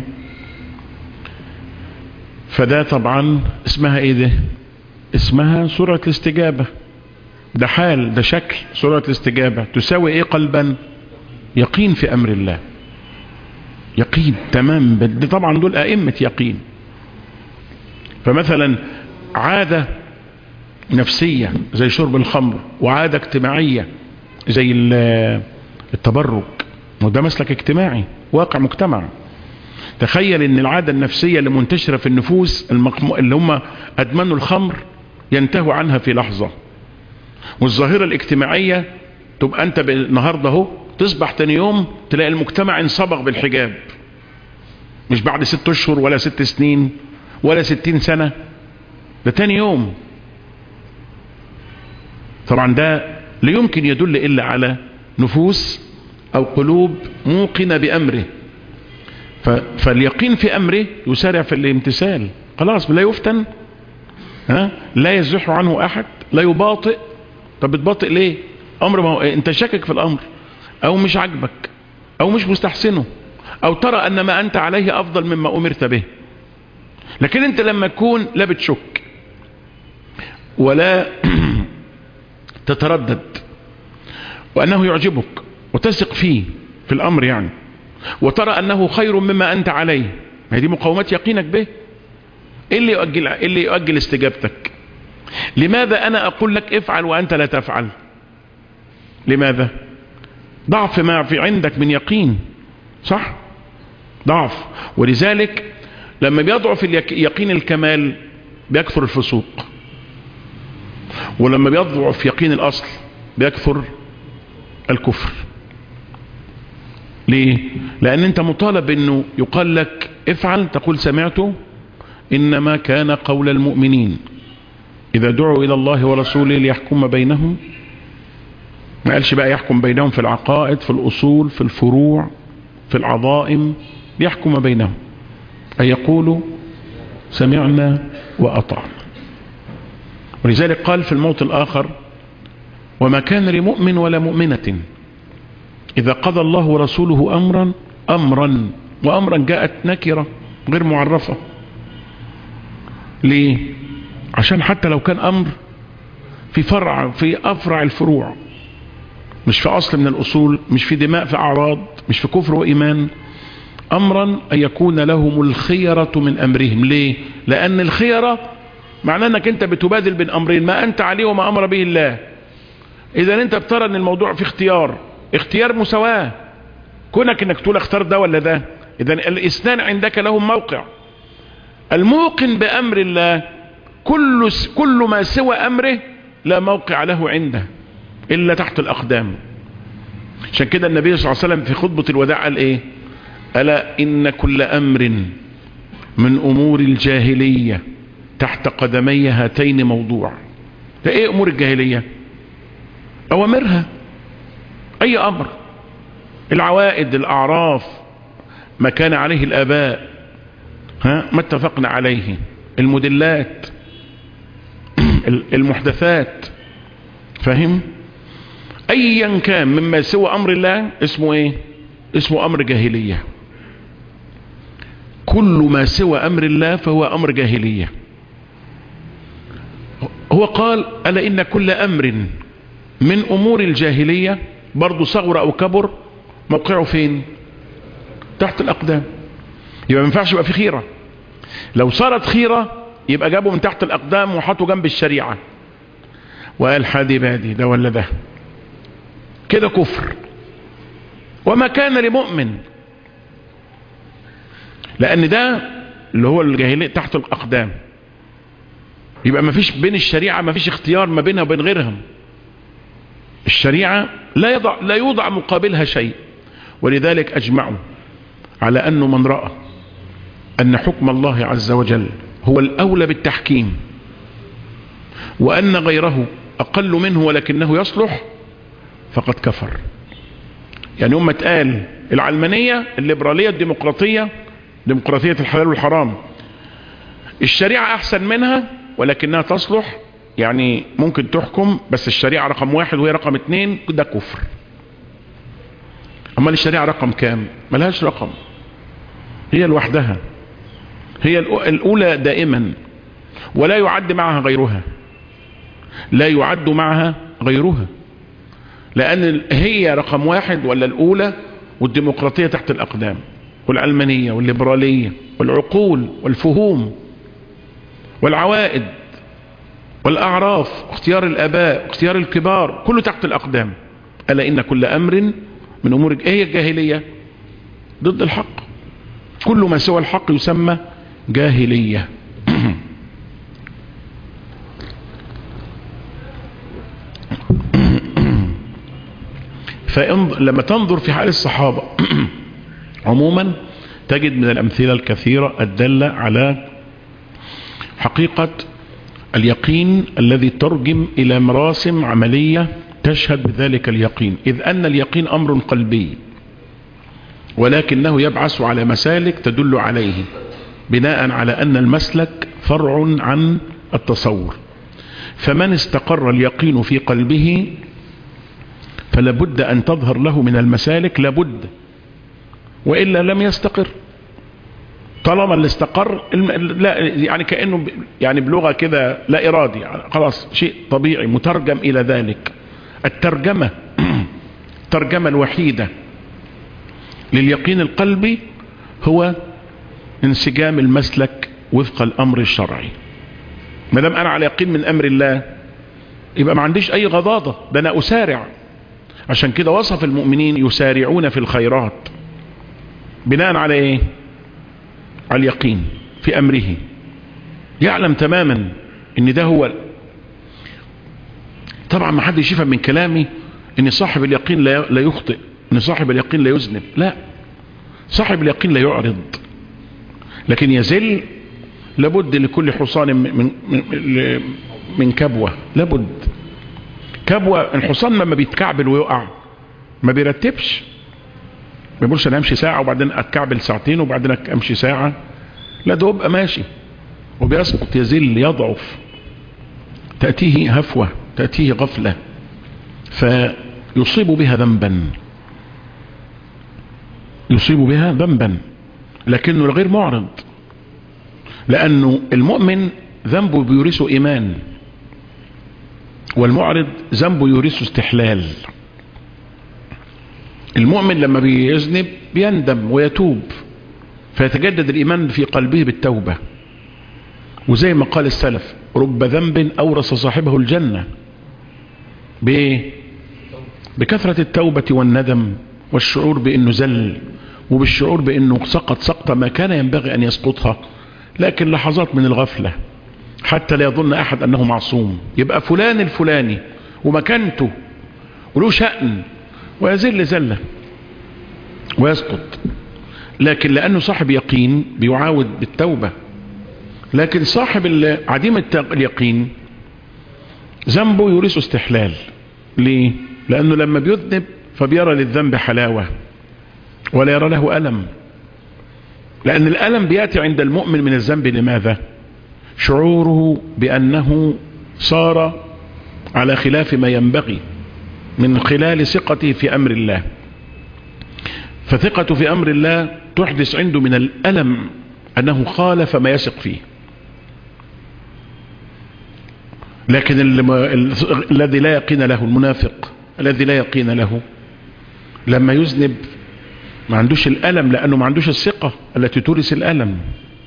فده طبعا اسمها ايه ده اسمها سورة الاستجابة ده حال ده شكل سورة الاستجابة تساوي ايه قلبا يقين في امر الله يقين تمام دي طبعا دول ائمة يقين فمثلا عادة نفسية زي شرب الخمر وعادة اجتماعية زي التبرج وده مسلك اجتماعي واقع مجتمع تخيل ان العادة النفسية اللي منتشرة في النفوس المقم... اللي هم ادمنوا الخمر ينتهوا عنها في لحظة والظاهرة الاجتماعية تبقى انت النهاردة اهو تصبح تاني يوم تلاقي المجتمع انصبغ بالحجاب مش بعد ست اشهر ولا ست سنين ولا ستين سنة ده تاني يوم طبعا ده لا يمكن يدل إلا على نفوس أو قلوب موقنة بأمره فاليقين في أمره يسارع في الامتثال خلاص لا يفتن ها لا يزح عنه أحد لا يباطئ طب بتباطئ ليه أمر ما هو أنت شاكك في الأمر أو مش عجبك أو مش مستحسنه أو ترى أن ما أنت عليه أفضل مما أمرت به لكن أنت لما تكون لا بتشك ولا تتردد وأنه يعجبك وتثق فيه في الأمر يعني وترى أنه خير مما أنت عليه هذه مقاومات يقينك به إيه اللي يؤجل, إيه اللي يؤجل استجابتك لماذا أنا أقول لك افعل وأنت لا تفعل لماذا ضعف ما في عندك من يقين صح ضعف ولذلك لما بيضعف يقين الكمال بيكثر الفسوق ولما بيضعف يقين الأصل بيكثر الكفر ليه لأن أنت مطالب أنه يقال لك افعل تقول سمعته إنما كان قول المؤمنين إذا دعوا إلى الله ورسوله ليحكم بينهم ما قالش بقى يحكم بينهم في العقائد في الأصول في الفروع في العظائم ليحكم بينهم أن يقولوا سمعنا وأطعنا ولذلك قال في الموت الآخر وما كان لمؤمن ولا مؤمنة إذا قضى الله ورسوله أمرا أمرا وأمرا جاءت نكرة غير معرفة ليه عشان حتى لو كان أمر في فرع في أفرع الفروع مش في أصل من الأصول مش في دماء في أعراض مش في كفر وإيمان أمرا أن يكون لهم الخيرة من أمرهم ليه لأن الخيرة معناه أنك أنت بتبادل بين أمرين ما أنت عليه وما أمر به الله إذا أنت بترى أن الموضوع في اختيار اختيار مساواة كونك أنك تقول اختار ده ولا ده إذا الاثنان عندك لهم موقع الموقن بأمر الله كل, كل ما سوى أمره لا موقع له عنده إلا تحت الأقدام عشان كده النبي صلى الله عليه وسلم في خطبة الوداع قال إيه ألا إن كل أمر من أمور الجاهلية تحت قدمي هاتين موضوع ده ايه امور الجاهلية اوامرها اي امر العوائد الاعراف ما كان عليه الاباء ها ما اتفقنا عليه المدلات المحدثات فاهم ايا كان مما سوى امر الله اسمه ايه اسمه امر جاهلية كل ما سوى امر الله فهو امر جاهلية هو قال ألا إن كل أمر من أمور الجاهلية برضو صغر أو كبر موقعه فين تحت الأقدام يبقى ما ينفعش يبقى في خيرة لو صارت خيرة يبقى جابوا من تحت الأقدام وحطوا جنب الشريعة وقال حادي بادي ده ولا ده كده كفر وما كان لمؤمن لأن ده اللي هو الجاهلية تحت الأقدام يبقى ما فيش بين الشريعة ما فيش اختيار ما بينها وبين غيرها الشريعة لا يضع لا يوضع مقابلها شيء ولذلك أجمعوا على أنه من رأى أن حكم الله عز وجل هو الأولى بالتحكيم وأن غيره أقل منه ولكنه يصلح فقد كفر يعني هم قال العلمانية الليبرالية الديمقراطية ديمقراطية الحلال والحرام الشريعة أحسن منها ولكنها تصلح يعني ممكن تحكم بس الشريعة رقم واحد وهي رقم اتنين ده كفر اما الشريعة رقم كام ملهاش رقم هي لوحدها هي الاولى دائما ولا يعد معها غيرها لا يعد معها غيرها لان هي رقم واحد ولا الاولى والديمقراطية تحت الاقدام والعلمانية والليبرالية والعقول والفهوم والعوائد والأعراف اختيار الأباء اختيار الكبار كله تحت الأقدام ألا إن كل أمر من أمور ايه هي الجاهلية ضد الحق كل ما سوى الحق يسمى جاهلية لما تنظر في حال الصحابة عموما تجد من الأمثلة الكثيرة الدالة على حقيقة اليقين الذي ترجم إلى مراسم عملية تشهد بذلك اليقين إذ أن اليقين أمر قلبي ولكنه يبعث على مسالك تدل عليه بناء على أن المسلك فرع عن التصور فمن استقر اليقين في قلبه فلابد أن تظهر له من المسالك لابد وإلا لم يستقر طالما اللي استقر لا يعني كأنه يعني بلغة كده لا إرادي يعني خلاص شيء طبيعي مترجم إلى ذلك الترجمة الترجمة الوحيدة لليقين القلبي هو انسجام المسلك وفق الأمر الشرعي ما دام أنا على يقين من أمر الله يبقى ما عنديش أي غضاضة ده أنا أسارع عشان كده وصف المؤمنين يسارعون في الخيرات بناء على إيه على اليقين في أمره يعلم تماما ان ده هو طبعا ما حد يشوفها من كلامي ان صاحب اليقين لا يخطئ ان صاحب اليقين لا يذنب لا صاحب اليقين لا يعرض لكن يزل لابد لكل حصان من, من, من كبوة لابد كبوة الحصان لما بيتكعبل ويقع ما بيرتبش ما بيقولش انا امشي ساعة وبعدين اتكعبل ساعتين وبعدين امشي ساعة لا ده يبقى ماشي وبيسقط يزل يضعف تأتيه هفوة تأتيه غفلة فيصيب بها ذنبا يصيب بها ذنبا لكنه الغير معرض لأنه المؤمن ذنبه بيورثه إيمان والمعرض ذنبه يورثه استحلال المؤمن لما بيذنب بيندم ويتوب فيتجدد الإيمان في قلبه بالتوبة وزي ما قال السلف رب ذنب أورث صاحبه الجنة بإيه بكثرة التوبة والندم والشعور بأنه زل وبالشعور بأنه سقط سقطة ما كان ينبغي أن يسقطها لكن لحظات من الغفلة حتى لا يظن أحد أنه معصوم يبقى فلان الفلاني ومكانته وله شأن ويزل زلة ويسقط لكن لأنه صاحب يقين بيعاود بالتوبة لكن صاحب عديم اليقين ذنبه يورثه استحلال ليه لانه لما بيذنب فبيرى للذنب حلاوة ولا يرى له ألم لأن الألم بيأتي عند المؤمن من الذنب لماذا شعوره بأنه صار على خلاف ما ينبغي من خلال ثقته في أمر الله فثقته في أمر الله تحدث عنده من الألم أنه خالف ما يثق فيه لكن الذي لا يقين له المنافق الذي لا يقين له لما يذنب ما عندوش الألم لأنه ما عندوش الثقة التي تورث الألم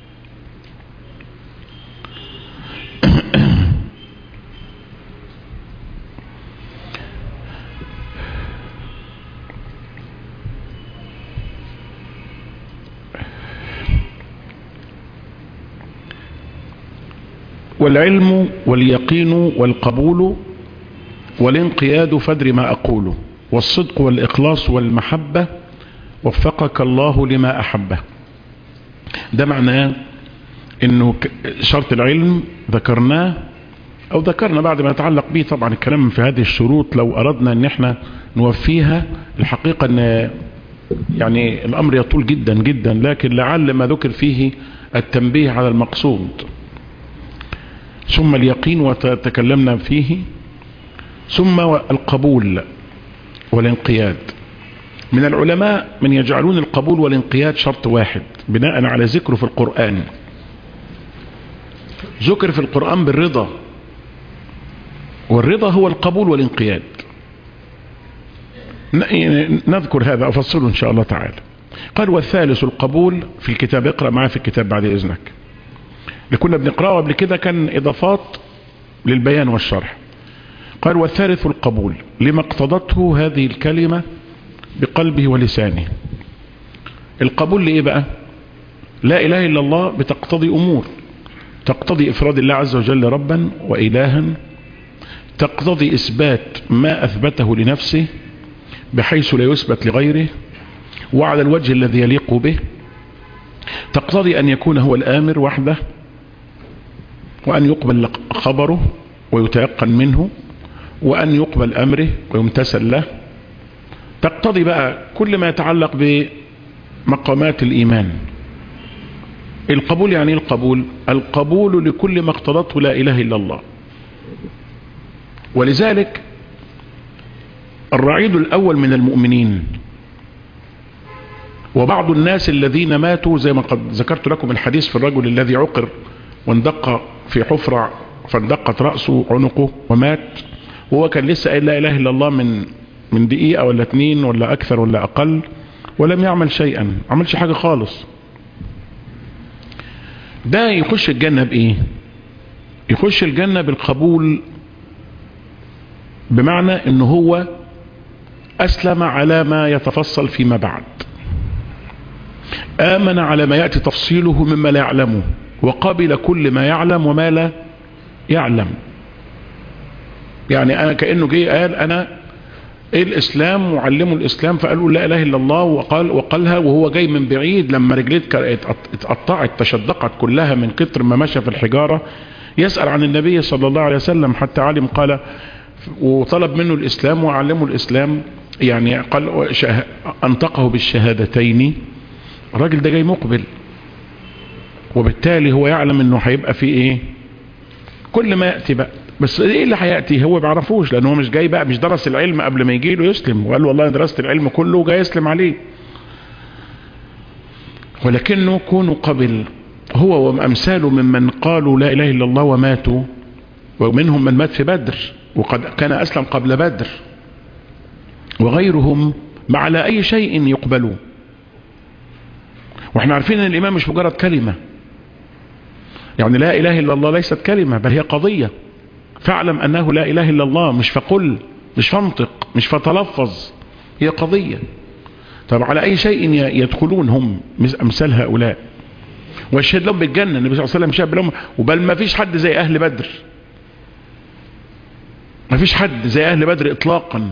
والعلم واليقين والقبول والانقياد فدر ما أقوله والصدق والإخلاص والمحبة وفقك الله لما أحبه ده معناه انه شرط العلم ذكرناه او ذكرنا بعد ما يتعلق به طبعا الكلام في هذه الشروط لو اردنا ان احنا نوفيها الحقيقة ان يعني الامر يطول جدا جدا لكن لعل ما ذكر فيه التنبيه على المقصود ثم اليقين وتكلمنا فيه ثم القبول والانقياد من العلماء من يجعلون القبول والانقياد شرط واحد بناء على ذكره في القرآن ذكر في القرآن بالرضا والرضا هو القبول والانقياد نذكر هذا أفصله إن شاء الله تعالى قال والثالث القبول في الكتاب اقرأ معاه في الكتاب بعد إذنك اللي كنا بنقرأه قبل كده كان إضافات للبيان والشرح قال والثالث القبول لما اقتضته هذه الكلمة بقلبه ولسانه القبول لإيه بقى لا إله إلا الله بتقتضي أمور تقتضي إفراد الله عز وجل ربا وإلها تقتضي إثبات ما أثبته لنفسه بحيث لا يثبت لغيره وعلى الوجه الذي يليق به تقتضي أن يكون هو الآمر وحده وأن يقبل خبره ويتيقن منه وأن يقبل أمره ويمتثل له تقتضي بقى كل ما يتعلق بمقامات الإيمان القبول يعني القبول القبول لكل ما اقتضته لا إله إلا الله ولذلك الرعيد الأول من المؤمنين وبعض الناس الذين ماتوا زي ما قد ذكرت لكم الحديث في الرجل الذي عقر واندق في حفرة فاندقت رأسه عنقه ومات وهو كان لسه قايل لا إله إلا الله من من دقيقة ولا اتنين ولا أكثر ولا أقل ولم يعمل شيئا عملش حاجة خالص ده يخش الجنة بإيه يخش الجنة بالقبول بمعنى انه هو أسلم على ما يتفصل فيما بعد آمن على ما يأتي تفصيله مما لا يعلمه وقبل كل ما يعلم وما لا يعلم يعني أنا كأنه جه قال أنا إيه الإسلام وعلموا الإسلام فقالوا لا إله إلا الله وقال وقالها وهو جاي من بعيد لما رجليه اتقطعت تشدقت كلها من كتر ما مشى في الحجارة يسأل عن النبي صلى الله عليه وسلم حتى علم قال وطلب منه الإسلام وعلمه الإسلام يعني قال أنطقه بالشهادتين الراجل ده جاي مقبل وبالتالي هو يعلم انه هيبقى فيه ايه كل ما يأتي بقى بس ايه اللي هيأتي هو ما يعرفوش لان هو مش جاي بقى مش درس العلم قبل ما يجي له يسلم وقال والله انا درست العلم كله وجاي يسلم عليه ولكنه كونه قبل هو وامثاله ممن قالوا لا اله الا الله وماتوا ومنهم من مات في بدر وقد كان اسلم قبل بدر وغيرهم ما على اي شيء يقبلون واحنا عارفين ان الامام مش مجرد كلمة يعني لا اله الا الله ليست كلمة بل هي قضية فاعلم انه لا اله الا الله مش فقل مش فانطق مش فتلفظ هي قضية طب على اي شيء يدخلون هم امثال هؤلاء والشهد لهم بالجنة النبي صلى الله عليه وسلم شهد لهم وبل ما فيش حد زي اهل بدر ما فيش حد زي اهل بدر اطلاقا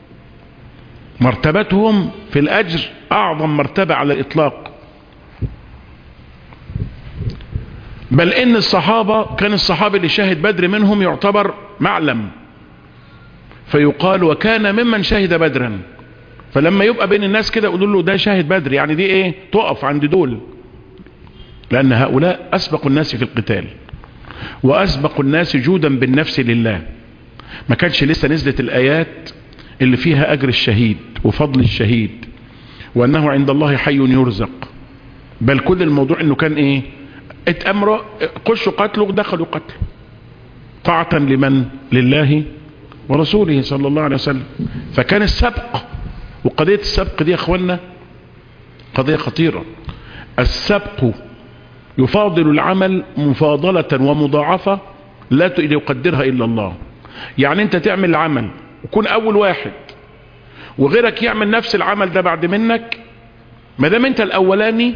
مرتبتهم في الاجر اعظم مرتبة على الاطلاق بل ان الصحابة كان الصحابي اللي شاهد بدر منهم يعتبر معلم فيقال وكان ممن شهد بدرا فلما يبقى بين الناس كده يقولوا له ده شاهد بدر يعني دي ايه تقف عند دول لان هؤلاء اسبق الناس في القتال واسبق الناس جودا بالنفس لله ما كانش لسه نزلت الايات اللي فيها اجر الشهيد وفضل الشهيد وانه عند الله حي يرزق بل كل الموضوع انه كان ايه اتأمروا خشوا قتلوا دخلوا قتلوا طاعة لمن لله ورسوله صلى الله عليه وسلم فكان السبق وقضية السبق دي يا اخوانا قضية خطيرة السبق يفاضل العمل مفاضلة ومضاعفة لا يقدرها إلا الله يعني انت تعمل العمل وكون اول واحد وغيرك يعمل نفس العمل ده بعد منك ما دام انت الاولاني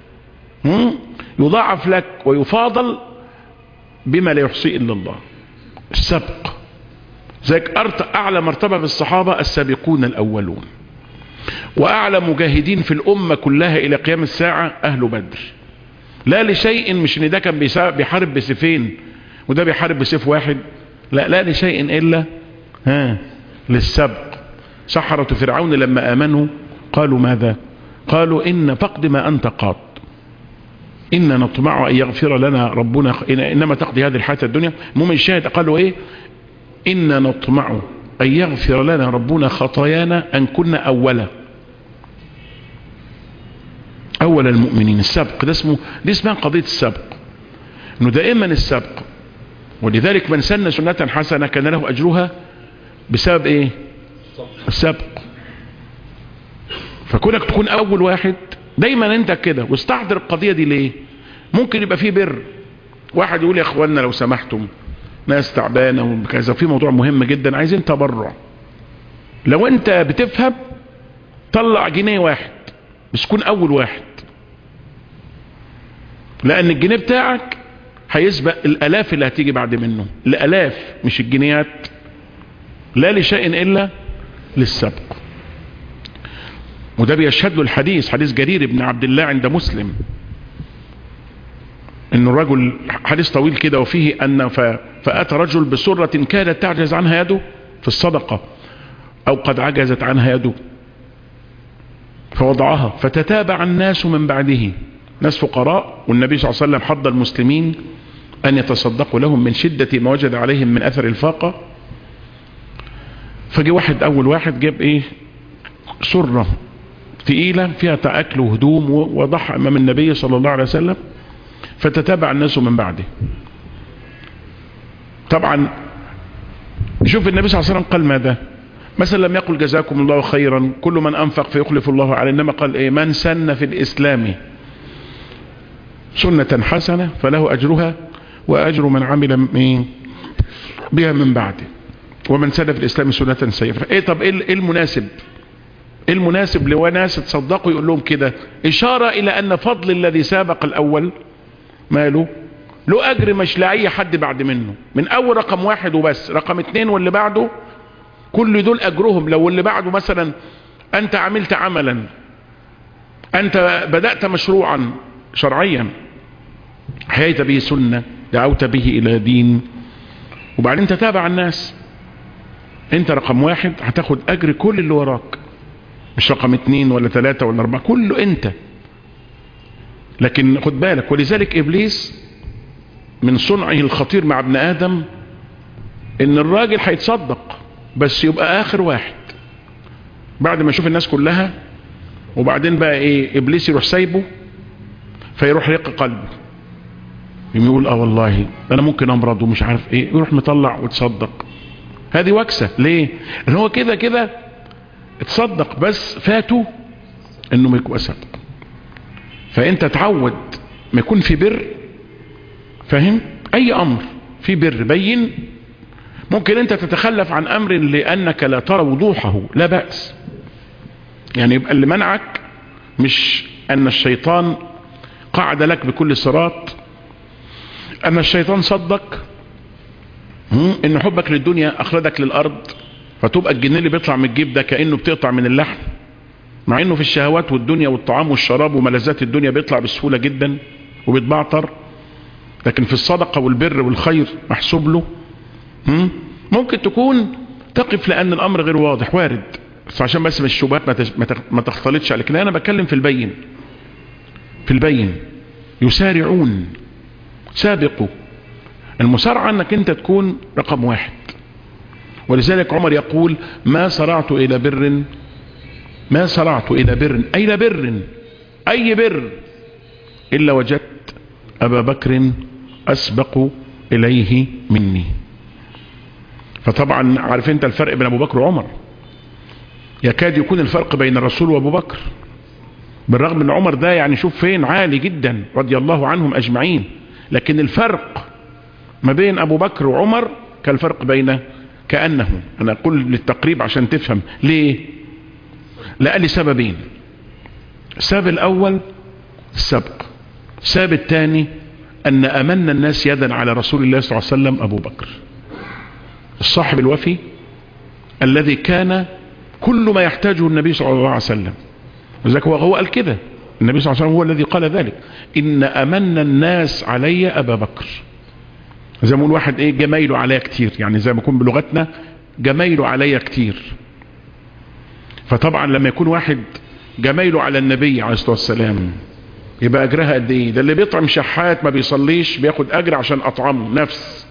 يضاعف لك ويفاضل بما لا يحصي الا الله السبق ذلك اعلى مرتبة في الصحابة السابقون الاولون واعلى مجاهدين في الامة كلها الى قيام الساعة اهل بدر لا لشيء مش ان ده كان بيحارب بسيفين وده بيحارب بسيف واحد لا لا لشيء الا ها للسبق سحرة فرعون لما امنوا قالوا ماذا قالوا ان فقد ما انت قاض إن نطمع أن يغفر لنا ربنا إنما تقضي هذه الحياة الدنيا المهم الشاهد قالوا إيه إن نطمع أن يغفر لنا ربنا خطايانا أن كنا أولا أول المؤمنين السبق ده اسمه دي اسمها قضية السبق إنه دائما السبق ولذلك من سن سنة حسنة كان له أجرها بسبب إيه السبق فكونك تكون أول واحد دايما انت كده واستحضر القضية دي ليه ممكن يبقى فيه بر واحد يقول يا اخوانا لو سمحتم ناس تعبانة وكذا في موضوع مهم جدا عايزين تبرع لو انت بتفهم طلع جنيه واحد بس كون اول واحد لان الجنيه بتاعك هيسبق الالاف اللي هتيجي بعد منه الالاف مش الجنيات لا لشيء الا للسبق وده بيشهد له الحديث حديث جرير بن عبد الله عند مسلم ان الرجل حديث طويل كده وفيه ان فاتى رجل بسرة كادت تعجز عنها يده في الصدقة او قد عجزت عنها يده فوضعها فتتابع الناس من بعده ناس فقراء والنبي صلى الله عليه وسلم حض المسلمين ان يتصدقوا لهم من شدة ما وجد عليهم من اثر الفاقة فجي واحد اول واحد جاب ايه سرة تقيلة فيها تأكل وهدوم وضحى أمام النبي صلى الله عليه وسلم فتتابع الناس من بعده طبعا شوف النبي صلى الله عليه وسلم قال ماذا مثلا لم يقل جزاكم الله خيرا كل من أنفق فيخلف الله عليه إنما قال إيه من سن في الإسلام سنة حسنة فله أجرها وأجر من عمل بها من بعده ومن سن في الإسلام سنة سيئة إيه طب إيه المناسب المناسب لوناس تصدقوا يقول لهم كده إشارة إلى أن فضل الذي سابق الأول ماله له أجر مش لأي حد بعد منه من أول رقم واحد وبس رقم اتنين واللي بعده كل دول أجرهم لو اللي بعده مثلا أنت عملت عملا أنت بدأت مشروعا شرعيا حييت به سنة دعوت به إلى دين وبعدين تتابع الناس انت رقم واحد هتاخد أجر كل اللي وراك مش رقم اتنين ولا تلاتة ولا اربعة كله انت لكن خد بالك ولذلك ابليس من صنعه الخطير مع ابن ادم ان الراجل هيتصدق بس يبقى اخر واحد بعد ما يشوف الناس كلها وبعدين بقى ايه ابليس يروح سايبه فيروح رق قلبه يقول اه والله انا ممكن امرض ومش عارف ايه يروح مطلع وتصدق هذه وكسة ليه ان هو كده كده اتصدق بس فاتوا انه ما يكون صدق فانت تعود ما يكون في بر فاهم اي امر في بر بين ممكن انت تتخلف عن امر لانك لا ترى وضوحه لا بأس يعني يبقى اللي منعك مش ان الشيطان قعد لك بكل صراط ان الشيطان صدق ان حبك للدنيا اخرجك للارض فتبقى الجنيه اللي بيطلع من الجيب ده كانه بتقطع من اللحم مع انه في الشهوات والدنيا والطعام والشراب وملذات الدنيا بيطلع بسهوله جدا وبيتبعتر لكن في الصدقة والبر والخير محسوب له هم؟ ممكن تكون تقف لأن الأمر غير واضح وارد بس عشان بس مش الشبهات ما تش- ما تخ- ما تختلطش عليك لكن أنا بتكلم في البين في البين يسارعون سابقوا المسارعة انك انت تكون رقم واحد ولذلك عمر يقول ما سرعت الى بر ما سرعت الى بر اي بر اي بر الا وجدت ابا بكر اسبق اليه مني فطبعا عارف انت الفرق بين ابو بكر وعمر يكاد يكون الفرق بين الرسول وابو بكر بالرغم ان عمر ده يعني شوف فين عالي جدا رضي الله عنهم اجمعين لكن الفرق ما بين ابو بكر وعمر كالفرق بين كأنه انا اقول للتقريب عشان تفهم ليه لقى لي سببين السبب الاول السبق السبب الثاني ان امن الناس يدا على رسول الله صلى الله عليه وسلم ابو بكر الصاحب الوفي الذي كان كل ما يحتاجه النبي صلى الله عليه وسلم وذلك هو هو قال كده النبي صلى الله عليه وسلم هو الذي قال ذلك ان امن الناس علي ابا بكر زي ما يقول واحد ايه جمايله عليا كتير يعني زي ما يكون بلغتنا جمايله عليا كتير فطبعا لما يكون واحد جمايله على النبي عليه الصلاه والسلام يبقى اجرها قد ايه ده اللي بيطعم شحات ما بيصليش بياخد اجر عشان اطعمه نفس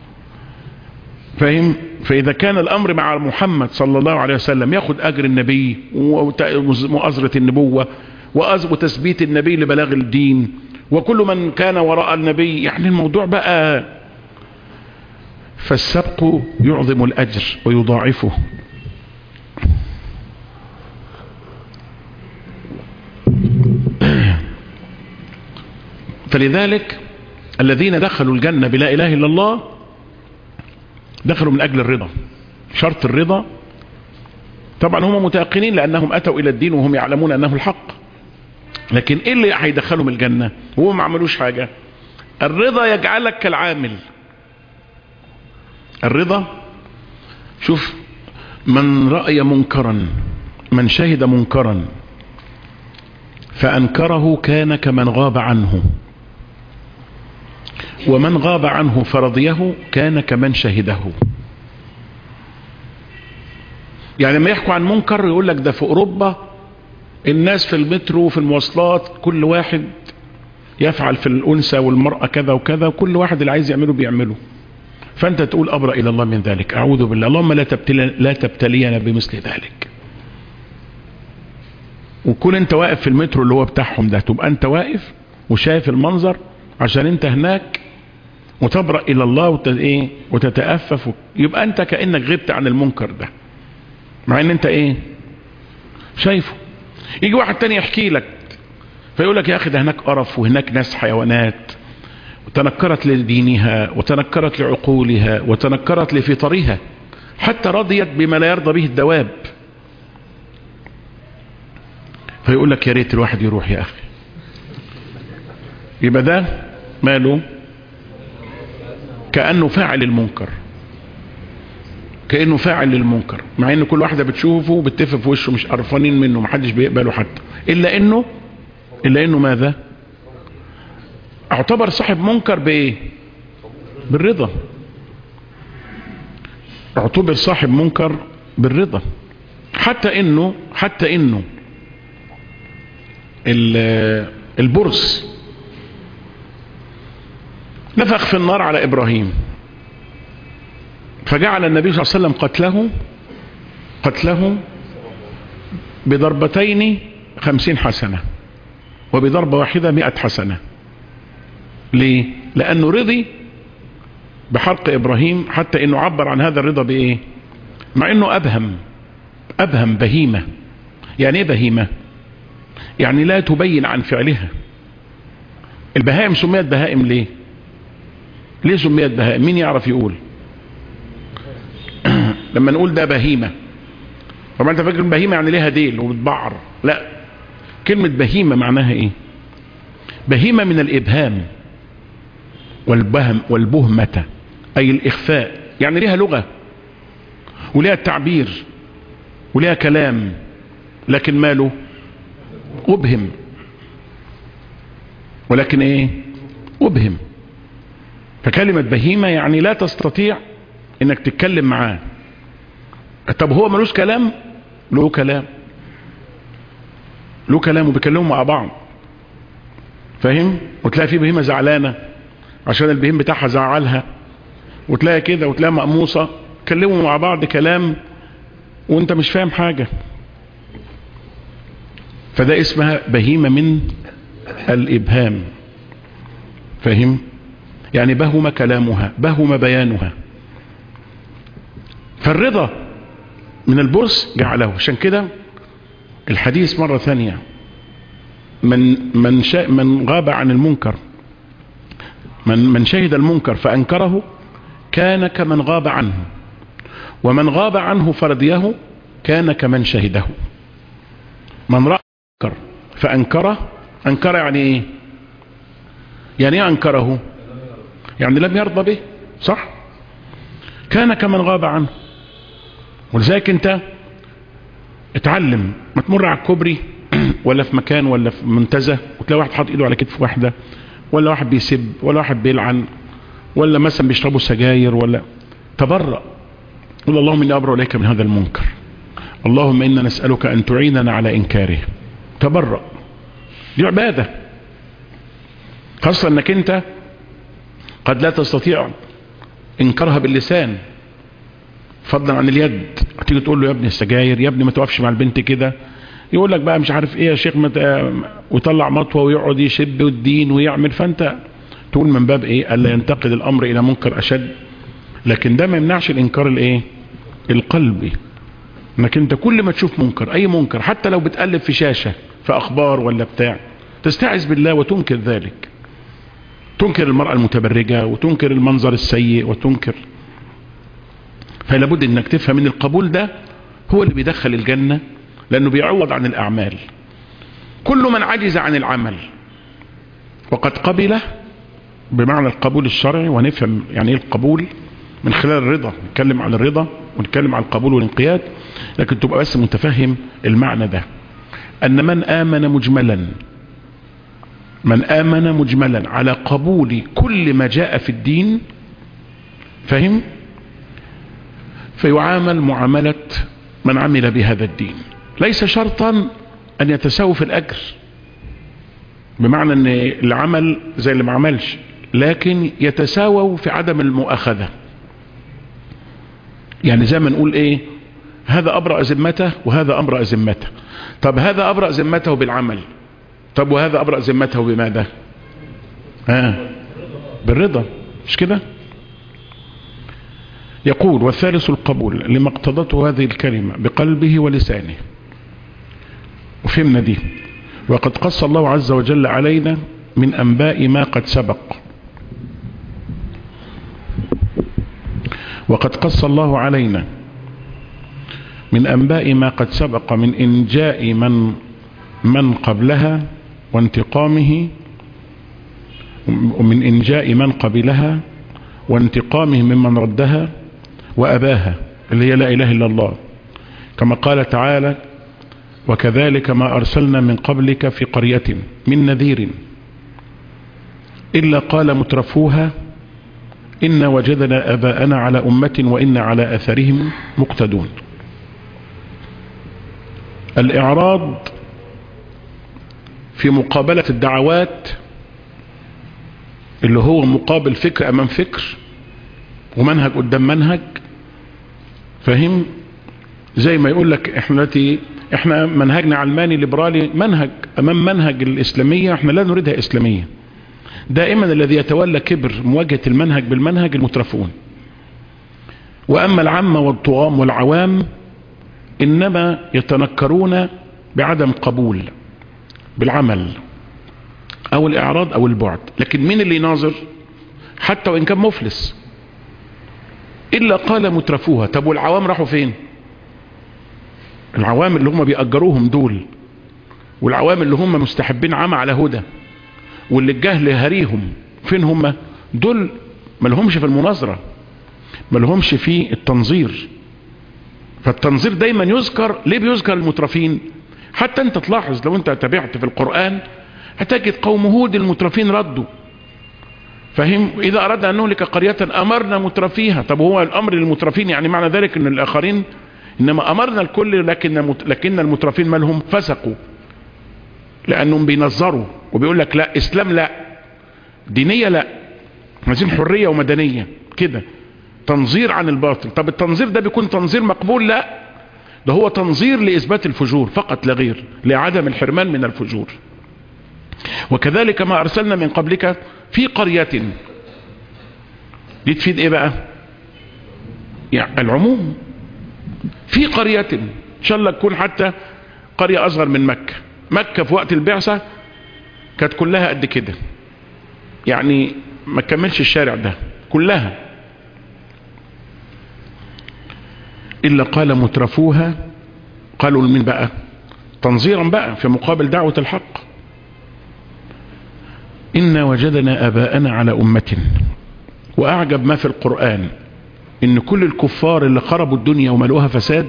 فاهم فاذا كان الامر مع محمد صلى الله عليه وسلم ياخد اجر النبي ومؤازره النبوه وأز- وتثبيت النبي لبلاغ الدين وكل من كان وراء النبي يعني الموضوع بقى فالسبق يعظم الاجر ويضاعفه فلذلك الذين دخلوا الجنة بلا إله إلا الله دخلوا من أجل الرضا شرط الرضا طبعا هم متيقنين لأنهم أتوا إلى الدين وهم يعلمون أنه الحق لكن إيه اللي هيدخلهم الجنة هو ما عملوش حاجة الرضا يجعلك كالعامل الرضا شوف من رأي منكرا من شهد منكرا فأنكره كان كمن غاب عنه ومن غاب عنه فرضيه كان كمن شهده يعني لما يحكوا عن منكر يقول لك ده في أوروبا الناس في المترو وفي المواصلات كل واحد يفعل في الأنثى والمرأة كذا وكذا وكل واحد اللي عايز يعمله بيعمله فأنت تقول أبرأ إلى الله من ذلك أعوذ بالله اللهم لا, تبتلي لا تبتلينا بمثل ذلك وكون انت واقف في المترو اللي هو بتاعهم ده تبقى انت واقف وشايف المنظر عشان انت هناك وتبرأ الى الله وت... ايه وتتأفف و... يبقى انت كأنك غبت عن المنكر ده مع ان انت ايه شايفه يجي واحد تاني يحكي لك فيقول لك يا اخي ده هناك قرف وهناك ناس حيوانات وتنكرت لدينها وتنكرت لعقولها وتنكرت لفطرها حتى رضيت بما لا يرضى به الدواب فيقول لك يا ريت الواحد يروح يا اخي يبقى ده ماله كأنه فاعل المنكر كأنه فاعل للمنكر مع ان كل واحدة بتشوفه بتتف في وشه مش قرفانين منه محدش بيقبله حتى الا انه الا انه ماذا اعتبر صاحب منكر بايه بالرضا اعتبر صاحب منكر بالرضا حتى انه حتى انه البرص نفخ في النار على ابراهيم فجعل النبي صلى الله عليه وسلم قتله قتله بضربتين خمسين حسنة وبضربة واحدة مئة حسنة ليه لانه رضي بحرق ابراهيم حتى انه عبر عن هذا الرضا بايه مع انه ابهم ابهم بهيمة يعني ايه بهيمة يعني لا تبين عن فعلها البهائم سميت بهائم ليه ليه سميت بهائم مين يعرف يقول لما نقول ده بهيمة طبعا انت فاكر بهيمة يعني ليها ديل وبتبعر لا كلمة بهيمة معناها ايه بهيمة من الابهام والبهم والبهمة اي الاخفاء يعني ليها لغة وليها تعبير وليها كلام لكن ماله ابهم ولكن ايه ابهم فكلمة بهيمة يعني لا تستطيع انك تتكلم معاه طب هو ملوش كلام له كلام له كلام وبيكلموا مع بعض فاهم وتلاقي في بهيمة زعلانة عشان البهيم بتاعها زعلها وتلاقي كده وتلاقي مقموصة كلموا مع بعض كلام وانت مش فاهم حاجة فده اسمها بهيمة من الإبهام فاهم يعني بهم كلامها بهم بيانها فالرضا من البرص جعله عشان كده الحديث مرة ثانية من من شا من غاب عن المنكر من من شهد المنكر فأنكره كان كمن غاب عنه ومن غاب عنه فرضيه كان كمن شهده من رأى منكر فأنكره أنكر يعني إيه يعني إيه أنكره يعني لم يرضى به صح كان كمن غاب عنه ولذلك انت اتعلم ما تمر على الكوبري ولا في مكان ولا في منتزه وتلاقي واحد حاطط ايده على كتف واحده ولا واحد بيسب ولا واحد بيلعن ولا مثلا بيشربوا سجاير ولا تبرأ قل اللهم اني ابرأ اليك من هذا المنكر اللهم انا نسألك ان تعيننا على انكاره تبرأ دي عبادة خاصة انك انت قد لا تستطيع انكارها باللسان فضلا عن اليد تيجي تقول له يا ابني السجاير يا ابني ما توقفش مع البنت كده يقول لك بقى مش عارف ايه يا شيخ مت... ويطلع مطوه ويقعد يشب الدين ويعمل فانت تقول من باب ايه الا ينتقل الامر الى منكر اشد لكن ده ما يمنعش الانكار الايه القلبي انك انت كل ما تشوف منكر اي منكر حتى لو بتقلب في شاشه في اخبار ولا بتاع تستعذ بالله وتنكر ذلك تنكر المرأة المتبرجة وتنكر المنظر السيء وتنكر فلا بد انك تفهم ان القبول ده هو اللي بيدخل الجنة لانه بيعوض عن الاعمال كل من عجز عن العمل وقد قبله بمعنى القبول الشرعي ونفهم يعني ايه القبول من خلال الرضا نتكلم عن الرضا ونتكلم عن القبول والانقياد لكن تبقى بس متفهم المعنى ده ان من امن مجملا من آمن مجملا على قبول كل ما جاء في الدين فهم فيعامل معاملة من عمل بهذا الدين ليس شرطا أن يتساووا في الأجر بمعنى أن العمل زي اللي ما عملش لكن يتساووا في عدم المؤاخذة يعني زي ما نقول ايه هذا أبرأ ذمته وهذا أبرأ ذمته طب هذا أبرأ ذمته بالعمل طب وهذا أبرأ ذمته بماذا ها بالرضا مش كده يقول والثالث القبول لما اقتضته هذه الكلمة بقلبه ولسانه وفهمنا دي وقد قص الله عز وجل علينا من أنباء ما قد سبق وقد قص الله علينا من أنباء ما قد سبق من إنجاء من من قبلها وانتقامه ومن إنجاء من قبلها وانتقامه ممن ردها وأباها اللي هي لا إله إلا الله كما قال تعالى وكذلك ما أرسلنا من قبلك في قرية من نذير إلا قال مترفوها إن وجدنا أباءنا على أمة وإن على أثرهم مقتدون الإعراض في مقابلة الدعوات اللي هو مقابل فكر أمام فكر ومنهج قدام منهج فهم زي ما يقول لك احنا التي احنا منهجنا علماني ليبرالي منهج امام منهج الاسلامية احنا لا نريدها اسلامية دائما الذي يتولى كبر مواجهة المنهج بالمنهج المترفون واما العامة والطغام والعوام انما يتنكرون بعدم قبول بالعمل او الاعراض او البعد لكن مين اللي يناظر حتى وان كان مفلس الا قال مترفوها طب والعوام راحوا فين العوام اللي هم بيأجروهم دول والعوام اللي هم مستحبين عمى على هدى واللي الجهل هريهم فين هم دول ما لهمش في المناظرة ما لهمش في التنظير فالتنظير دايما يذكر ليه بيذكر المترفين حتى انت تلاحظ لو انت تابعت في القرآن هتجد قوم هود المترفين ردوا فهم إذا أردنا أن نهلك قرية أمرنا مترفيها طب هو الأمر للمترفين يعني معنى ذلك أن الآخرين إنما أمرنا الكل لكن لكن المترفين ما لهم فسقوا لأنهم بينظروا وبيقول لك لا إسلام لا دينية لا عايزين حرية ومدنية كده تنظير عن الباطل طب التنظير ده بيكون تنظير مقبول لا ده هو تنظير لإثبات الفجور فقط لا غير لعدم الحرمان من الفجور وكذلك ما أرسلنا من قبلك في قرية دي تفيد ايه بقى يعني العموم في قرية ان شاء الله تكون حتى قرية اصغر من مكة مكة في وقت البعثة كانت كلها قد كده يعني ما كملش الشارع ده كلها الا قال مترفوها قالوا لمين بقى تنظيرا بقى في مقابل دعوة الحق إنا وجدنا أباءنا على أمة وأعجب ما في القرآن إن كل الكفار اللي خربوا الدنيا وملؤها فساد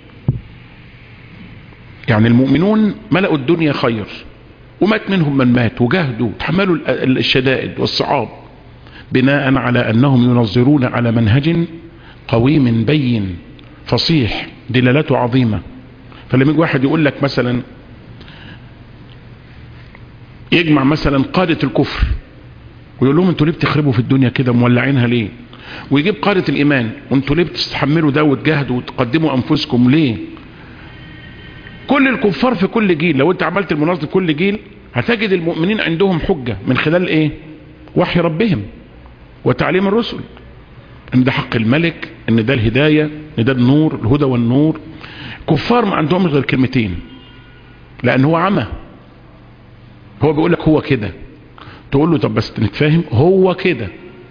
يعني المؤمنون ملأوا الدنيا خير ومات منهم من مات وجاهدوا تحملوا الشدائد والصعاب بناء على أنهم ينظرون على منهج قويم بين فصيح دلالته عظيمة فلما يجي واحد يقول لك مثلا يجمع مثلا قادة الكفر ويقول لهم انتوا ليه بتخربوا في الدنيا كده مولعينها ليه ويجيب قادة الايمان وانتوا ليه بتستحملوا ده وتجاهدوا وتقدموا انفسكم ليه كل الكفار في كل جيل لو انت عملت المناظرة كل جيل هتجد المؤمنين عندهم حجة من خلال ايه وحي ربهم وتعليم الرسل ان ده حق الملك ان ده الهداية ان ده النور الهدى والنور كفار ما عندهمش غير كلمتين لان هو عمى هو بيقول لك هو كده تقول له طب بس نتفاهم هو كده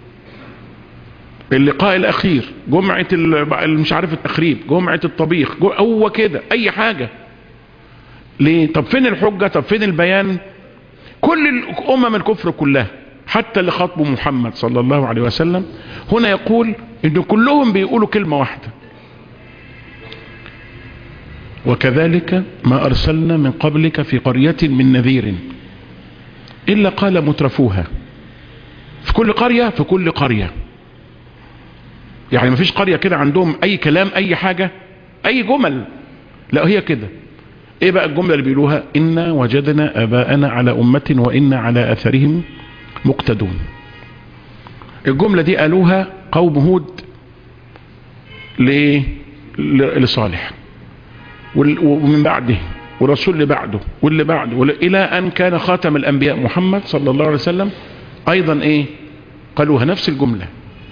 اللقاء الاخير جمعة مش عارف التخريب جمعة الطبيخ هو كده اي حاجة ليه طب فين الحجة طب فين البيان كل الامم الكفر كلها حتى اللي خاطبه محمد صلى الله عليه وسلم هنا يقول ان كلهم بيقولوا كلمة واحدة وكذلك ما ارسلنا من قبلك في قرية من نذير إلا قال مترفوها في كل قرية في كل قرية يعني ما فيش قرية كده عندهم أي كلام أي حاجة أي جمل لا هي كده إيه بقى الجملة اللي بيقولوها إنا وجدنا أباءنا على أمة وإنا على أثرهم مقتدون الجملة دي قالوها قوم هود لصالح ومن بعده والرسول اللي بعده واللي بعده إلى أن كان خاتم الأنبياء محمد صلى الله عليه وسلم أيضا إيه قالوها نفس الجملة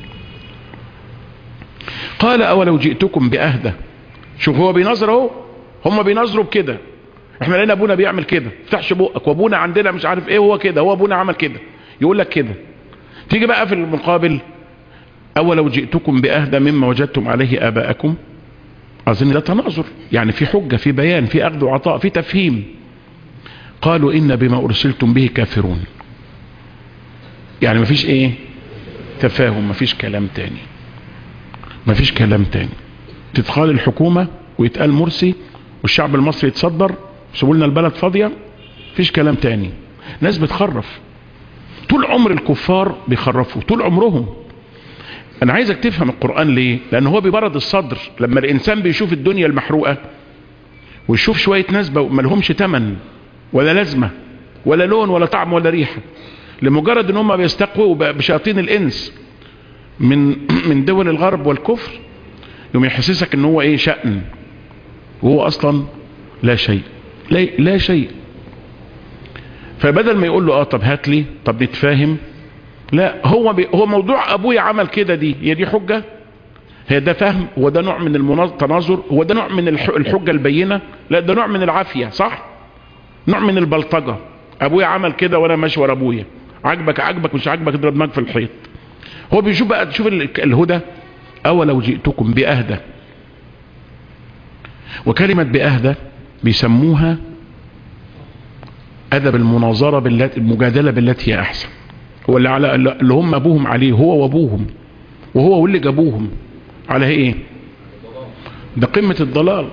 قال أولو جئتكم بأهدى شوف هو بينظر اهو هم بينظروا بكده احنا لقينا ابونا بيعمل كده افتحش بقك وابونا عندنا مش عارف ايه هو كده هو ابونا عمل كده يقول لك كده تيجي بقى في المقابل أولو جئتكم بأهدى مما وجدتم عليه آباءكم أظن ده تناظر يعني في حجة في بيان في أخذ وعطاء في تفهيم قالوا إن بما أرسلتم به كافرون يعني مفيش إيه تفاهم مفيش كلام تاني مفيش كلام تاني تتقال الحكومة ويتقال مرسي والشعب المصري يتصدر سبولنا البلد فاضية مفيش كلام تاني ناس بتخرف طول عمر الكفار بيخرفوا طول عمرهم انا عايزك تفهم القرآن ليه لان هو بيبرد الصدر لما الانسان بيشوف الدنيا المحروقة ويشوف شوية ناس ما لهمش تمن ولا لازمة ولا لون ولا طعم ولا ريحة لمجرد ان هم بيستقووا بشياطين الانس من من دول الغرب والكفر يوم يحسسك ان هو ايه شأن وهو اصلا لا شيء لا, لا شيء فبدل ما يقول له اه طب هات لي طب نتفاهم لا هو بي هو موضوع ابويا عمل كده دي هي دي حجة هي ده فهم هو ده نوع من التناظر هو ده نوع من الحجة البينة لا ده نوع من العافية صح نوع من البلطجة ابويا عمل كده وانا ماشي ورا ابويا عجبك عجبك مش عجبك اضرب دماغك في الحيط هو بيشوف بقى تشوف الهدى اولو جئتكم باهدى وكلمة باهدى بيسموها ادب المناظرة بالتي المجادلة بالتي هي احسن هو اللي على اللي هم ابوهم عليه هو وابوهم وهو واللي جابوهم على ايه ده قمة الضلال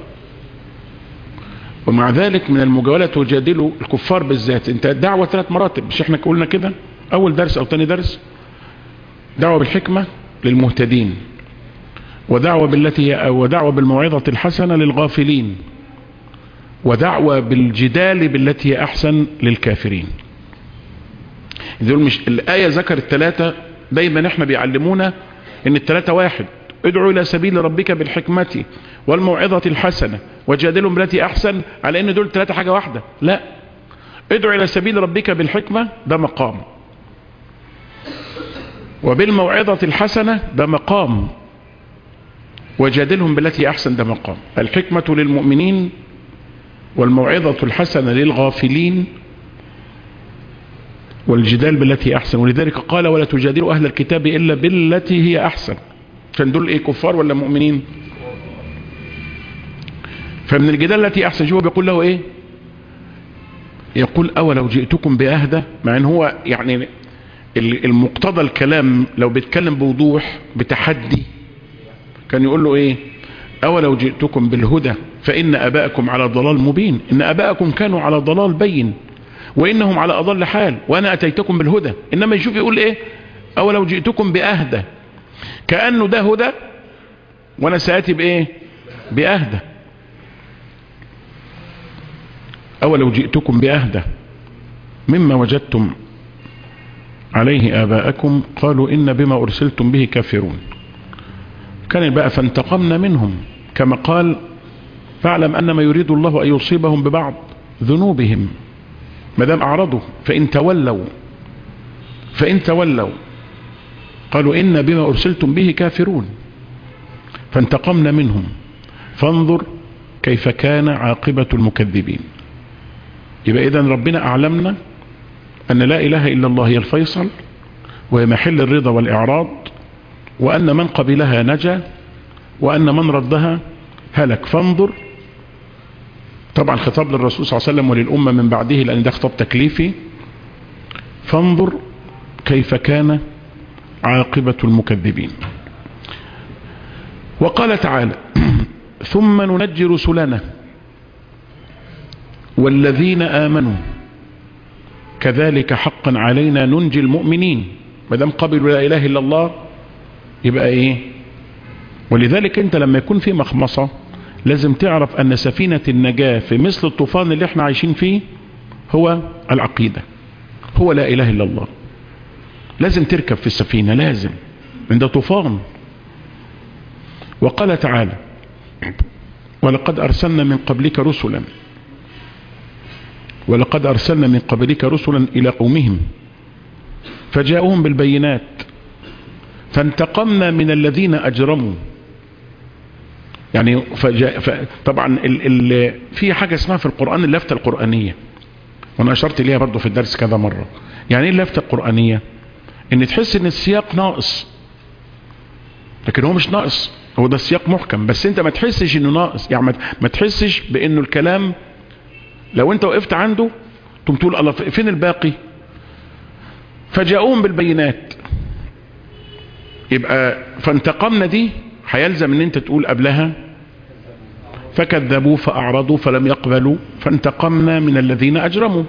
ومع ذلك من المجاولة تجادلوا الكفار بالذات انت الدعوة ثلاث مراتب مش احنا قلنا كده اول درس او تاني درس دعوة بالحكمة للمهتدين ودعوة بالتي ودعوة بالموعظة الحسنة للغافلين ودعوة بالجدال بالتي هي أحسن للكافرين دول مش الآية ذكر الثلاثة دايما احنا بيعلمونا ان الثلاثة واحد ادعوا الى سبيل ربك بالحكمة والموعظة الحسنة وجادلهم بالتي احسن على ان دول ثلاثة حاجة واحدة لا ادعوا الى سبيل ربك بالحكمة ده مقام وبالموعظة الحسنة ده مقام وجادلهم بالتي احسن ده مقام الحكمة للمؤمنين والموعظة الحسنة للغافلين والجدال بالتي احسن ولذلك قال ولا تجادلوا اهل الكتاب الا بالتي هي احسن عشان دول ايه كفار ولا مؤمنين فمن الجدال التي احسن شوفوا بيقول له ايه يقول اولو جئتكم باهدى مع ان هو يعني المقتضى الكلام لو بيتكلم بوضوح بتحدي كان يقول له ايه اولو جئتكم بالهدى فان اباءكم على ضلال مبين ان اباءكم كانوا على ضلال بين وانهم على اضل حال وانا اتيتكم بالهدى انما يشوف يقول ايه اولو جئتكم باهدى كأنه ده هدى وانا سآتي بايه باهدى اولو جئتكم باهدى مما وجدتم عليه آباءكم قالوا إن بما أرسلتم به كافرون كان بقى فانتقمنا منهم كما قال فاعلم أن ما يريد الله أن يصيبهم ببعض ذنوبهم ما دام أعرضوا فإن تولوا فإن تولوا قالوا إن بما أرسلتم به كافرون فانتقمنا منهم فانظر كيف كان عاقبة المكذبين يبقى إذن ربنا أعلمنا أن لا إله إلا الله هي الفيصل وهي محل الرضا والإعراض وأن من قبلها نجا وأن من ردها هلك فانظر طبعا خطاب للرسول صلى الله عليه وسلم وللأمة من بعده لأن ده خطاب تكليفي فانظر كيف كان عاقبة المكذبين وقال تعالى ثم ننجي رسلنا والذين آمنوا كذلك حقا علينا ننجي المؤمنين ما دام قبلوا لا اله الا الله يبقى ايه ولذلك انت لما يكون في مخمصة لازم تعرف ان سفينة النجاة في مثل الطوفان اللي احنا عايشين فيه هو العقيدة هو لا اله الا الله لازم تركب في السفينة لازم عند طوفان وقال تعالى ولقد ارسلنا من قبلك رسلا ولقد أرسلنا من قبلك رسلا إلى قومهم فجاءوهم بالبينات فانتقمنا من الذين أجرموا يعني فجاء ف... طبعا ال... ال... في حاجة اسمها في القرآن اللفتة القرآنية وانا اشرت ليها برضو في الدرس كذا مرة يعني ايه اللفتة القرآنية ان تحس ان السياق ناقص لكن هو مش ناقص هو ده السياق محكم بس انت ما تحسش انه ناقص يعني ما تحسش بانه الكلام لو انت وقفت عنده تقوم تقول الله فين الباقي فجاءوهم بالبينات يبقى فانتقمنا دي هيلزم ان انت تقول قبلها فكذبوا فاعرضوا فلم يقبلوا فانتقمنا من الذين اجرموا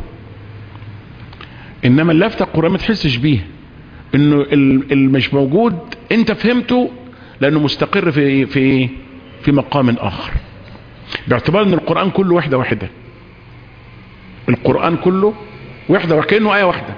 انما اللفتة القرآن ما تحسش بيه انه المش موجود انت فهمته لانه مستقر في في في مقام اخر باعتبار ان القرآن كله وحده واحده القرآن كله وحده وكأنه آية واحدة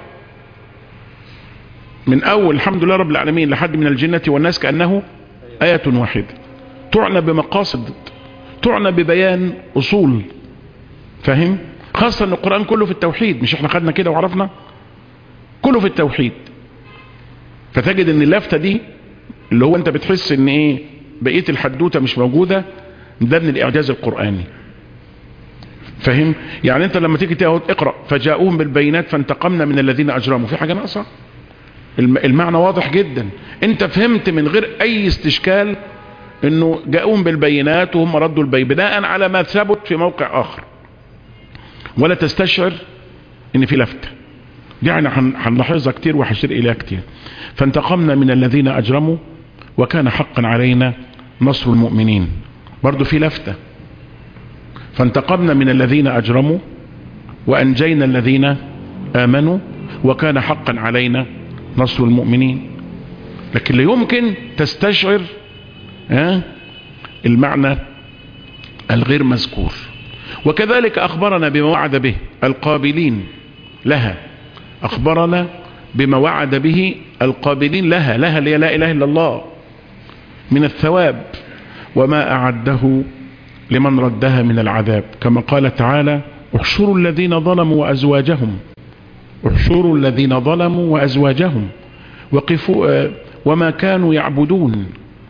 من أول الحمد لله رب العالمين لحد من الجنة والناس كأنه آية واحدة تعنى بمقاصد تعنى ببيان أصول فاهم خاصة أن القرآن كله في التوحيد مش احنا خدنا كده وعرفنا كله في التوحيد فتجد ان اللفتة دي اللي هو انت بتحس ان ايه بقية الحدوتة مش موجودة ده من الاعجاز القرآني فاهم يعني انت لما تيجي تقعد اقرا فجاءوهم بالبينات فانتقمنا من الذين اجرموا في حاجه ناقصه المعنى واضح جدا انت فهمت من غير اي استشكال انه جاءوهم بالبينات وهم ردوا البين بناء على ما ثبت في موقع اخر ولا تستشعر ان في لفته دي يعني هنلاحظها كتير وهشير اليها كتير فانتقمنا من الذين اجرموا وكان حقا علينا نصر المؤمنين برضو في لفته فانتقمنا من الذين أجرموا وأنجينا الذين آمنوا وكان حقا علينا نصر المؤمنين لكن لا يمكن تستشعر ها المعنى الغير مذكور وكذلك أخبرنا بما وعد به القابلين لها أخبرنا بما وعد به القابلين لها لها اللي لا إله إلا الله من الثواب وما أعده لمن ردها من العذاب كما قال تعالى احشروا الذين ظلموا وأزواجهم احشروا الذين ظلموا وأزواجهم وقفوا وما كانوا يعبدون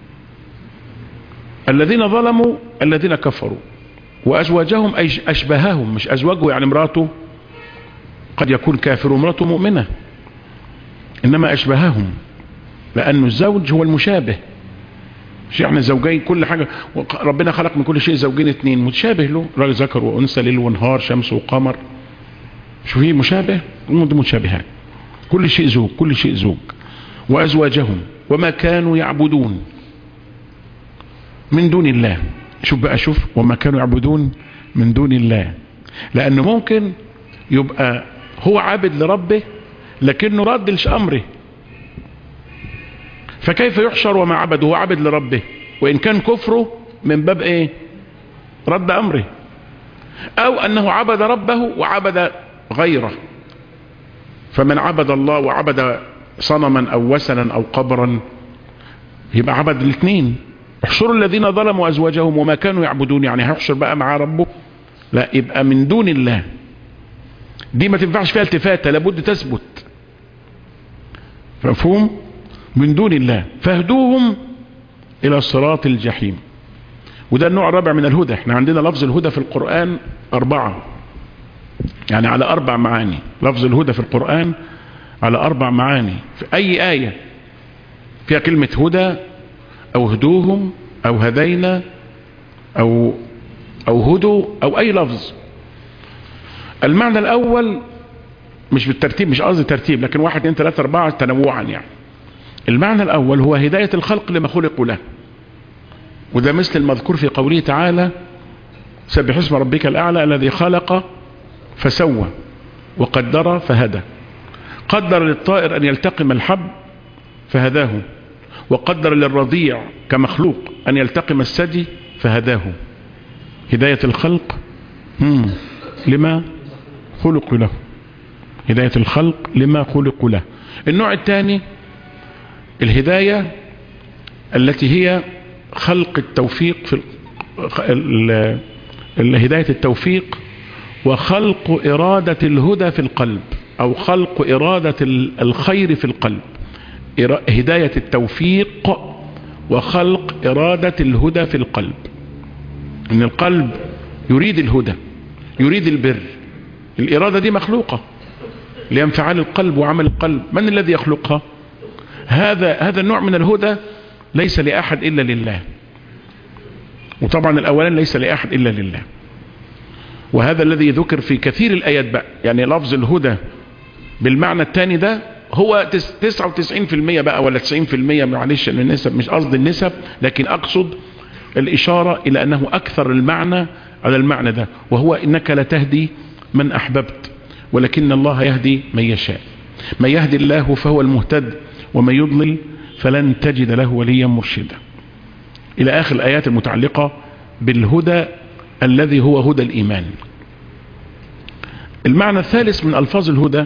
الذين ظلموا الذين كفروا وأزواجهم أشبههم مش أزواجه يعني امراته قد يكون كافر وامراته مؤمنة إنما أشبههم لأن الزوج هو المشابه مش احنا زوجين كل حاجة ربنا خلق من كل شيء زوجين اتنين متشابه له راجل ذكر وأنثى ليل ونهار شمس وقمر شو هي مشابه دي متشابهات كل شيء زوج كل شيء زوج وأزواجهم وما كانوا يعبدون من دون الله شوف بقى شوف وما كانوا يعبدون من دون الله لأنه ممكن يبقى هو عابد لربه لكنه رد لأمره فكيف يحشر وما عبد هو عبد لربه وإن كان كفره من باب إيه رد أمره أو أنه عبد ربه وعبد غيره فمن عبد الله وعبد صنما أو وسنا أو قبرا يبقى عبد الاثنين احشروا الذين ظلموا أزواجهم وما كانوا يعبدون يعني هيحشر بقى مع ربه لا يبقى من دون الله دي ما تنفعش فيها التفاتة لابد تثبت مفهوم من دون الله فاهدوهم الى صراط الجحيم وده النوع الرابع من الهدى احنا عندنا لفظ الهدى في القرآن اربعة يعني على اربع معاني لفظ الهدى في القرآن على اربع معاني في اي آية فيها كلمة هدى او هدوهم او هدينا او او هدوا او اي لفظ المعنى الاول مش بالترتيب مش قصدي ترتيب لكن واحد اثنين ثلاثة اربعة تنوعا يعني المعنى الاول هو هداية الخلق لما خلقوا له وده مثل المذكور في قوله تعالى سبح اسم ربك الاعلى الذي خلق فسوى وقدر فهدى قدر للطائر ان يلتقم الحب فهداه وقدر للرضيع كمخلوق ان يلتقم الثدي فهداه هداية الخلق مم. لما خلقوا له هداية الخلق لما خلقوا له النوع الثاني الهداية التي هي خلق التوفيق في هداية التوفيق وخلق إرادة الهدى في القلب أو خلق إرادة الخير في القلب هداية التوفيق وخلق إرادة الهدى في القلب إن القلب يريد الهدى يريد البر الإرادة دي مخلوقة لانفعال القلب وعمل القلب من الذي يخلقها هذا هذا النوع من الهدى ليس لأحد إلا لله وطبعا الأولان ليس لأحد إلا لله وهذا الذي ذكر في كثير الآيات بقى يعني لفظ الهدى بالمعنى الثاني ده هو 99% بقى ولا 90% معلش النسب مش قصد النسب لكن أقصد الإشارة إلى أنه أكثر المعنى على المعنى ده وهو إنك لتهدي من أحببت ولكن الله يهدي من يشاء من يهدي الله فهو المهتد ومن يضلل فلن تجد له وليا مرشدا إلى آخر الآيات المتعلقة بالهدى الذي هو هدى الإيمان المعنى الثالث من ألفاظ الهدى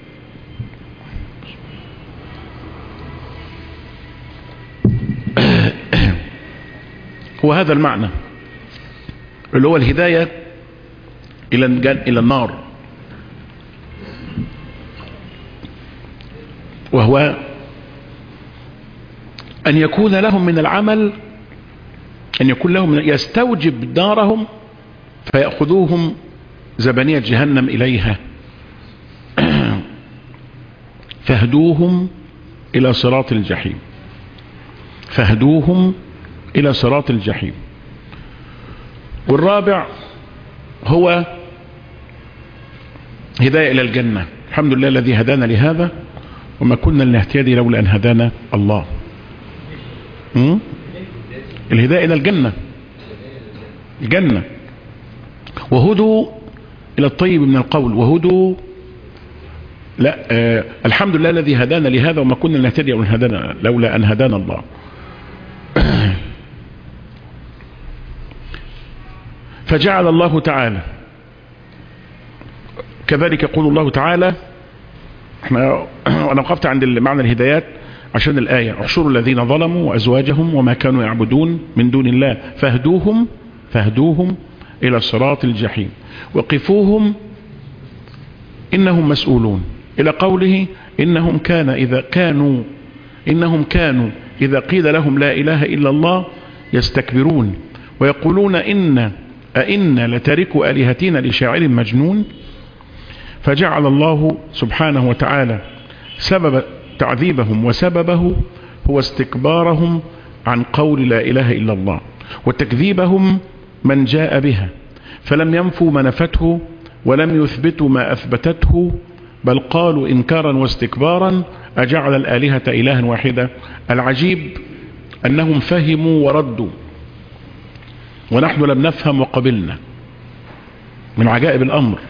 هو هذا المعنى اللي هو الهداية إلى إلى النار وهو أن يكون لهم من العمل أن يكون لهم من يستوجب دارهم فيأخذوهم زبنية جهنم إليها فاهدوهم إلى صراط الجحيم فاهدوهم إلى صراط الجحيم والرابع هو هداية إلى الجنة الحمد لله الذي هدانا لهذا وما كنا لنهتدي لولا أن هدانا الله م? الهداية إلى الجنة الجنة وهدوا إلى الطيب من القول وهدوا لا آه الحمد لله الذي هدانا لهذا وما كنا نهتدي أن هدانا لولا أن هدانا الله فجعل الله تعالى كذلك يقول الله تعالى احنا انا وقفت عند معنى الهدايات عشان الآية احشروا الذين ظلموا وأزواجهم وما كانوا يعبدون من دون الله فاهدوهم فاهدوهم إلى صراط الجحيم وقفوهم إنهم مسؤولون إلى قوله إنهم كان إذا كانوا إنهم كانوا إذا قيل لهم لا إله إلا الله يستكبرون ويقولون إن أئن لتركوا آلهتنا لشاعر مجنون فجعل الله سبحانه وتعالى سبب تعذيبهم وسببه هو استكبارهم عن قول لا إله إلا الله وتكذيبهم من جاء بها فلم ينفوا ما نفته ولم يثبتوا ما أثبتته بل قالوا إنكارا واستكبارا أجعل الآلهة إلها واحدة العجيب أنهم فهموا وردوا ونحن لم نفهم وقبلنا من عجائب الأمر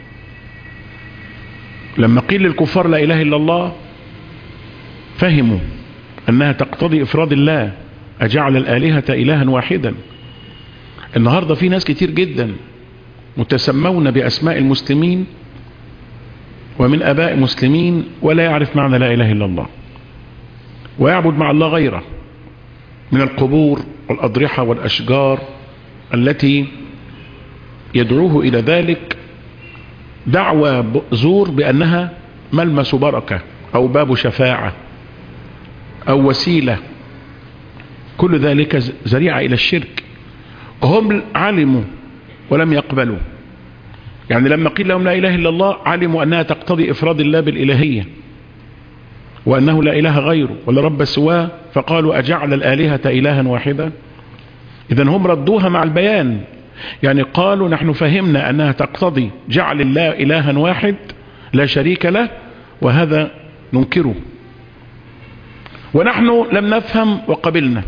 لما قيل للكفار لا إله إلا الله فهموا أنها تقتضي إفراد الله أجعل الآلهة إلها واحدا النهاردة في ناس كتير جدا متسمون بأسماء المسلمين ومن أباء مسلمين ولا يعرف معنى لا إله إلا الله ويعبد مع الله غيره من القبور والأضرحة والأشجار التي يدعوه إلى ذلك دعوة زور بأنها ملمس بركة أو باب شفاعة أو وسيلة كل ذلك ذريعة إلى الشرك هم علموا ولم يقبلوا يعني لما قيل لهم لا إله إلا الله علموا أنها تقتضي إفراد الله بالإلهية وأنه لا إله غيره ولا رب سواه فقالوا أجعل الآلهة إلها واحدة إذا هم ردوها مع البيان يعني قالوا نحن فهمنا أنها تقتضي جعل الله إلها واحد لا شريك له وهذا ننكره ونحن لم نفهم وقبلنا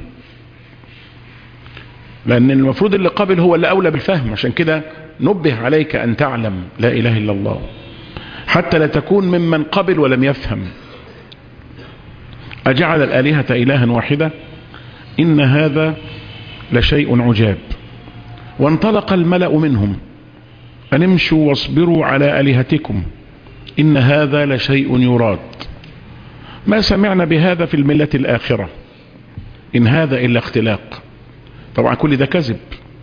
لأن المفروض اللي قبل هو اللي أولى بالفهم عشان كده نبه عليك أن تعلم لا إله إلا الله حتى لا تكون ممن قبل ولم يفهم أجعل الآلهة إلها واحدة إن هذا لشيء عجاب وانطلق الملأ منهم أن امشوا واصبروا على آلهتكم إن هذا لشيء يراد ما سمعنا بهذا في الملة الآخرة إن هذا إلا اختلاق طبعا كل ده كذب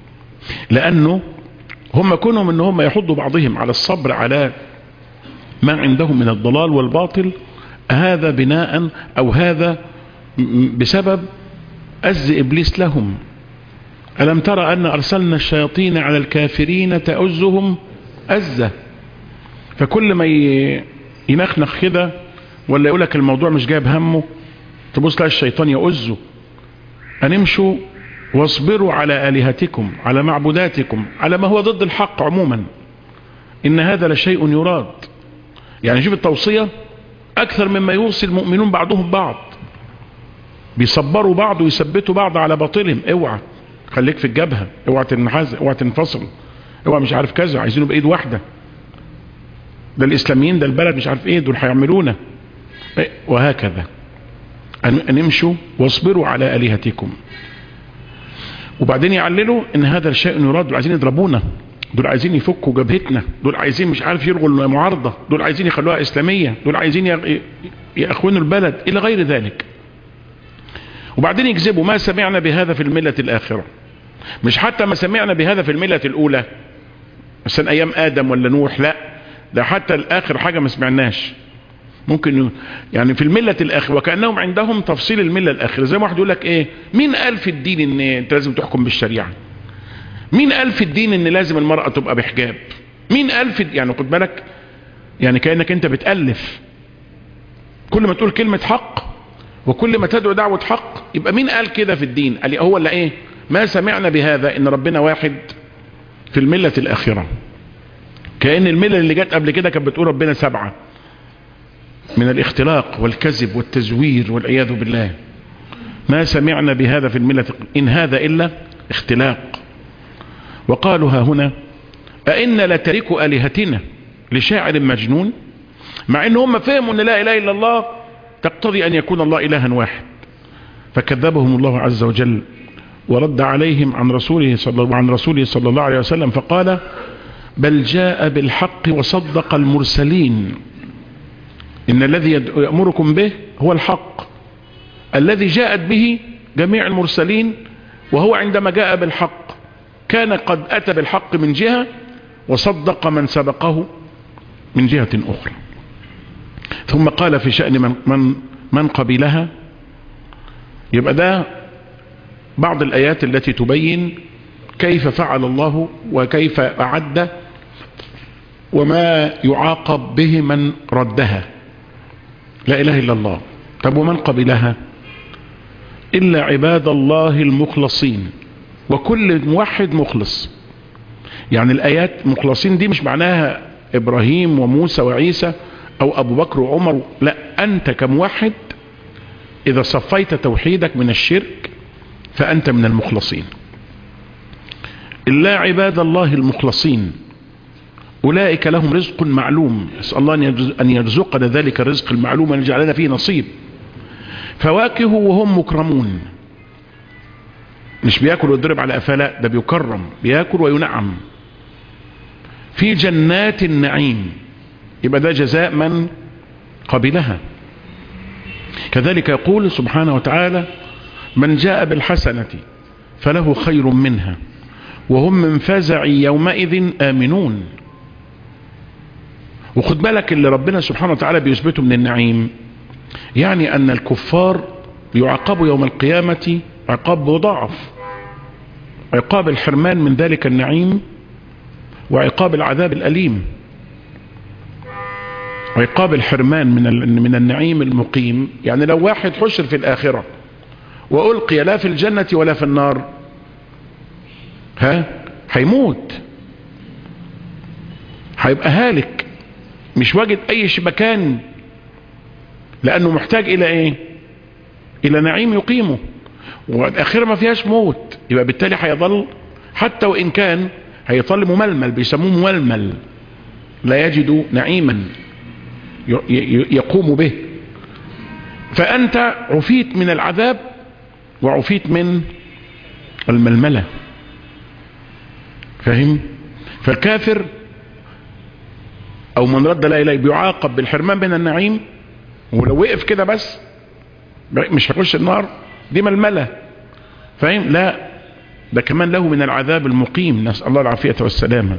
لأنه هم كونهم ان هم يحضوا بعضهم على الصبر على ما عندهم من الضلال والباطل هذا بناء او هذا بسبب أز إبليس لهم ألم ترى أن أرسلنا الشياطين على الكافرين تأزهم أزة فكل ما ينخنخ كده ولا يقولك الموضوع مش جايب همه تبص تلاقي الشيطان يؤزه أن امشوا واصبروا على آلهتكم على معبوداتكم على ما هو ضد الحق عموما إن هذا لشيء يراد يعني شوف التوصية أكثر مما يوصي المؤمنون بعضهم بعض بيصبروا بعض ويثبتوا بعض على باطلهم اوعى خليك في الجبهة اوعى تنحاز اوعى تنفصل اوعى مش عارف كذا عايزينه بإيد واحدة ده الإسلاميين ده البلد مش عارف ايه دول هيعملونا وهكذا أن امشوا واصبروا على آلهتكم وبعدين يعللوا ان هذا الشيء يراد دول عايزين يضربونا دول عايزين يفكوا جبهتنا دول عايزين مش عارف يلغوا المعارضة دول عايزين يخلوها اسلامية دول عايزين يأخونوا البلد الى غير ذلك وبعدين يكذبوا ما سمعنا بهذا في الملة الاخرة مش حتى ما سمعنا بهذا في الملة الاولى مثلا ايام ادم ولا نوح لا ده حتى الاخر حاجة ما سمعناش ممكن يعني في الملة الاخرة وكأنهم عندهم تفصيل الملة الاخرة زي ما واحد يقول لك ايه مين قال في الدين ان انت لازم تحكم بالشريعة مين قال في الدين ان لازم المرأة تبقى بحجاب مين قال في يعني خد بالك يعني كأنك انت بتألف كل ما تقول كلمة حق وكل ما تدعو دعوة حق يبقى مين قال كده في الدين قال هو اللي ايه ما سمعنا بهذا ان ربنا واحد في الملة الاخرة كأن الملة اللي جت قبل كده كانت بتقول ربنا سبعة من الاختلاق والكذب والتزوير والعياذ بالله ما سمعنا بهذا في الملة إن هذا إلا اختلاق وقالوا ها هنا أئن لترك آلهتنا لشاعر مجنون مع ان هم فهموا ان لا اله الا الله تقتضي ان يكون الله الها واحد فكذبهم الله عز وجل ورد عليهم عن رسوله صلى عن رسوله صلى الله عليه وسلم فقال بل جاء بالحق وصدق المرسلين إن الذي يأمركم به هو الحق الذي جاءت به جميع المرسلين وهو عندما جاء بالحق كان قد أتى بالحق من جهة وصدق من سبقه من جهة أخرى ثم قال في شأن من, من, من قبلها يبقى ده بعض الآيات التي تبين كيف فعل الله وكيف أعد وما يعاقب به من ردها لا إله إلا الله طب ومن قبلها إلا عباد الله المخلصين وكل موحد مخلص يعني الآيات مخلصين دي مش معناها إبراهيم وموسى وعيسى أو أبو بكر وعمر لا أنت كموحد إذا صفيت توحيدك من الشرك فأنت من المخلصين إلا عباد الله المخلصين أولئك لهم رزق معلوم أسأل الله أن يرزقنا ذلك الرزق المعلوم أن يجعلنا فيه نصيب فواكه وهم مكرمون مش بياكل ويضرب على أفلاء ده بيكرم بياكل وينعم في جنات النعيم يبقى ده جزاء من قبلها كذلك يقول سبحانه وتعالى من جاء بالحسنة فله خير منها وهم من فزع يومئذ آمنون وخد بالك اللي ربنا سبحانه وتعالى بيثبته من النعيم يعني أن الكفار يعاقبوا يوم القيامة عقاب مضاعف عقاب الحرمان من ذلك النعيم وعقاب العذاب الأليم عقاب الحرمان من من النعيم المقيم يعني لو واحد حشر في الآخرة وألقي لا في الجنة ولا في النار ها هيموت هيبقى هالك مش واجد أي مكان لأنه محتاج إلى إيه إلى نعيم يقيمه والآخرة ما فيهاش موت يبقى بالتالي هيظل حتى وإن كان هيظل مململ بيسموه مململ لا يجد نعيما يقوم به فأنت عفيت من العذاب وعفيت من الململة فاهم فالكافر او من رد لا اله بيعاقب بالحرمان من النعيم ولو وقف كده بس مش هيخش النار دي ململة فاهم لا ده كمان له من العذاب المقيم نسأل الله العافية والسلامة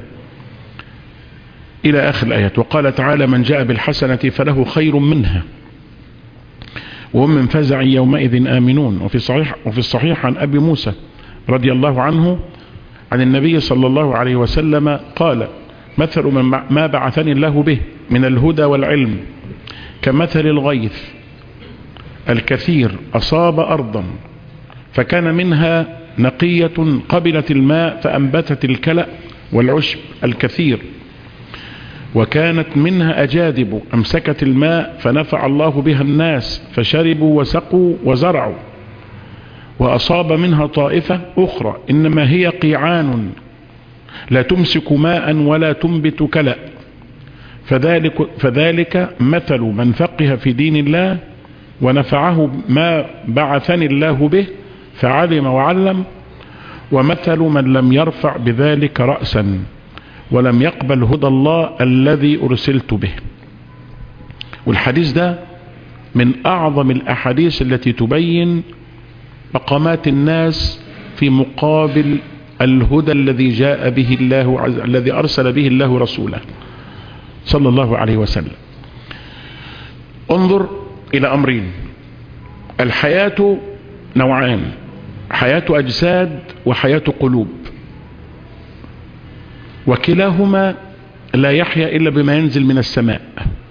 إلى آخر الآيات وقال تعالى من جاء بالحسنة فله خير منها وهم من فزع يومئذ آمنون وفي الصحيح, وفي الصحيح عن أبي موسى رضي الله عنه عن النبي صلى الله عليه وسلم قال مثل ما بعثني الله به من الهدى والعلم كمثل الغيث الكثير أصاب أرضا فكان منها نقية قبلت الماء فأنبتت الكلأ والعشب الكثير وكانت منها أجادب أمسكت الماء فنفع الله بها الناس فشربوا وسقوا وزرعوا وأصاب منها طائفة أخرى إنما هي قيعان لا تمسك ماء ولا تنبت كلأ فذلك, فذلك مثل من فقه في دين الله ونفعه ما بعثني الله به فعلم وعلم ومثل من لم يرفع بذلك رأسا ولم يقبل هدى الله الذي أرسلت به والحديث ده من أعظم الأحاديث التي تبين مقامات الناس في مقابل الهدى الذي جاء به الله عز الذي أرسل به الله رسوله صلى الله عليه وسلم انظر إلى أمرين الحياة نوعان حياة أجساد وحياة قلوب وكلاهما لا يحيا إلا بما ينزل من السماء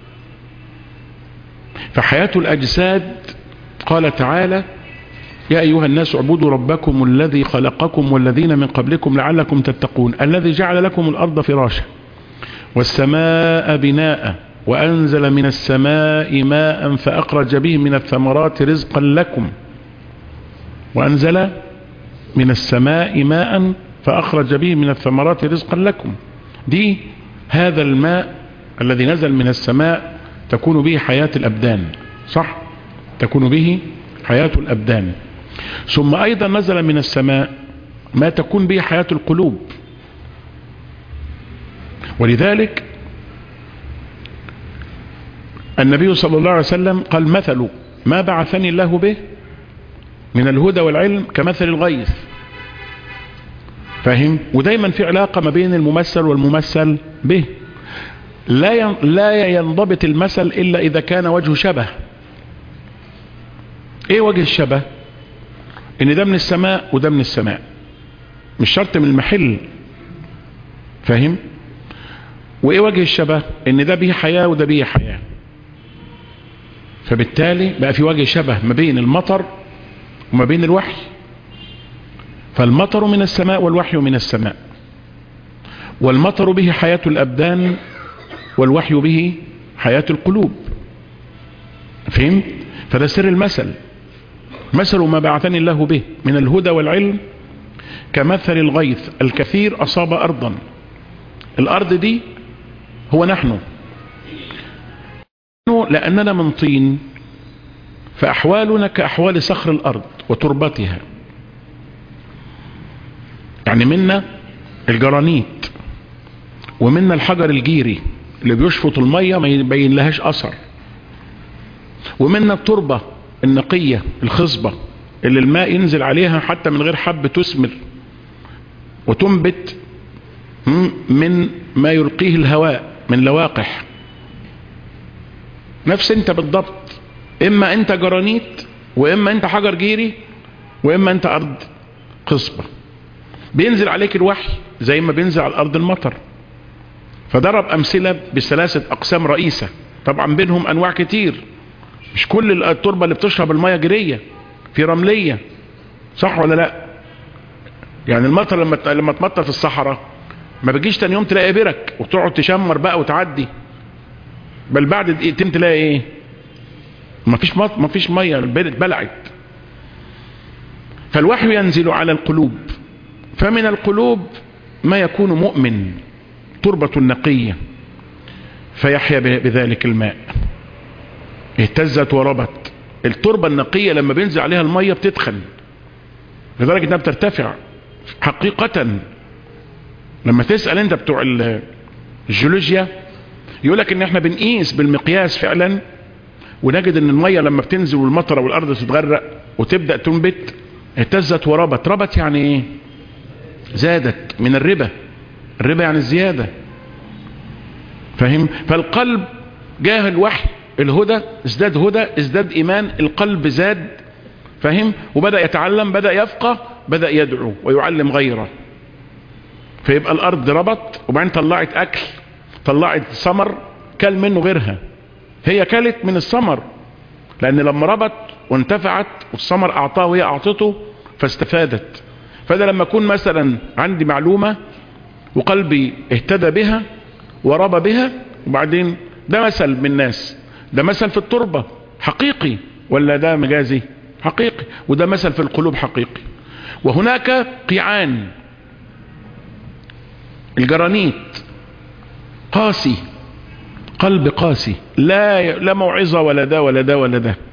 فحياة الأجساد قال تعالى يا أيها الناس اعبدوا ربكم الذي خلقكم والذين من قبلكم لعلكم تتقون الذي جعل لكم الأرض فراشا والسماء بناء وأنزل من السماء ماء فأخرج به من الثمرات رزقا لكم وأنزل من السماء ماء فأخرج به من الثمرات رزقا لكم دي هذا الماء الذي نزل من السماء تكون به حياة الأبدان صح تكون به حياة الأبدان ثم أيضا نزل من السماء ما تكون به حياة القلوب ولذلك النبي صلى الله عليه وسلم قال مثل ما بعثني الله به من الهدى والعلم كمثل الغيث فاهم ودايما في علاقة ما بين الممثل والممثل به لا لا ينضبط المثل إلا إذا كان وجه شبه ايه وجه الشبه ان ده من السماء وده من السماء مش شرط من المحل فاهم وايه وجه الشبه ان ده به حياة وده به حياة فبالتالي بقى في وجه شبه ما بين المطر وما بين الوحي فالمطر من السماء والوحي من السماء والمطر به حياة الأبدان والوحي به حياة القلوب فهمت فده سر المثل مثل ما بعثني الله به من الهدى والعلم كمثل الغيث الكثير أصاب أرضا الأرض دي هو نحن لأننا من طين فأحوالنا كأحوال صخر الأرض وتربتها يعني منا الجرانيت ومنا الحجر الجيري اللي بيشفط المية ما يبين لهاش أثر ومنا التربة النقية الخصبة اللي الماء ينزل عليها حتى من غير حب تثمر وتنبت من ما يلقيه الهواء من لواقح نفس انت بالضبط اما انت جرانيت واما انت حجر جيري واما انت ارض خصبة بينزل عليك الوحي زي ما بينزل على الارض المطر فضرب امثلة بثلاثة اقسام رئيسة طبعا بينهم انواع كتير مش كل التربة اللي بتشرب المية جرية في رملية صح ولا لا يعني المطر لما لما تمطر في الصحراء ما بتجيش تاني يوم تلاقي برك وتقعد تشمر بقى وتعدي بل بعد دقيقتين تلاقي ايه ما فيش مط... ما فيش ميه البلد بلعت فالوحي ينزل على القلوب فمن القلوب ما يكون مؤمن تربة نقية فيحيا بذلك الماء اهتزت وربت التربة النقية لما بينزل عليها المية بتتخن لدرجة انها بترتفع حقيقة لما تسأل انت بتوع الجيولوجيا يقولك ان احنا بنقيس بالمقياس فعلا ونجد ان المية لما بتنزل والمطرة والارض تتغرق وتبدأ تنبت اهتزت وربت ربت يعني ايه زادت من الربا الربا يعني الزيادة فهم فالقلب جاه الوحي الهدى ازداد هدى ازداد ايمان القلب زاد فهم وبدأ يتعلم بدأ يفقه بدأ يدعو ويعلم غيره فيبقى الارض ربط وبعدين طلعت اكل طلعت ثمر كل منه غيرها هي كلت من الثمر لان لما ربط وانتفعت والثمر اعطاه وهي اعطته فاستفادت فده لما اكون مثلا عندي معلومة وقلبي اهتدى بها وربى بها وبعدين ده مثل من الناس ده مثل في التربة حقيقي ولا ده مجازي حقيقي وده مثل في القلوب حقيقي وهناك قيعان الجرانيت قاسي قلب قاسي لا لا موعظة ولا ده ولا ده ولا ده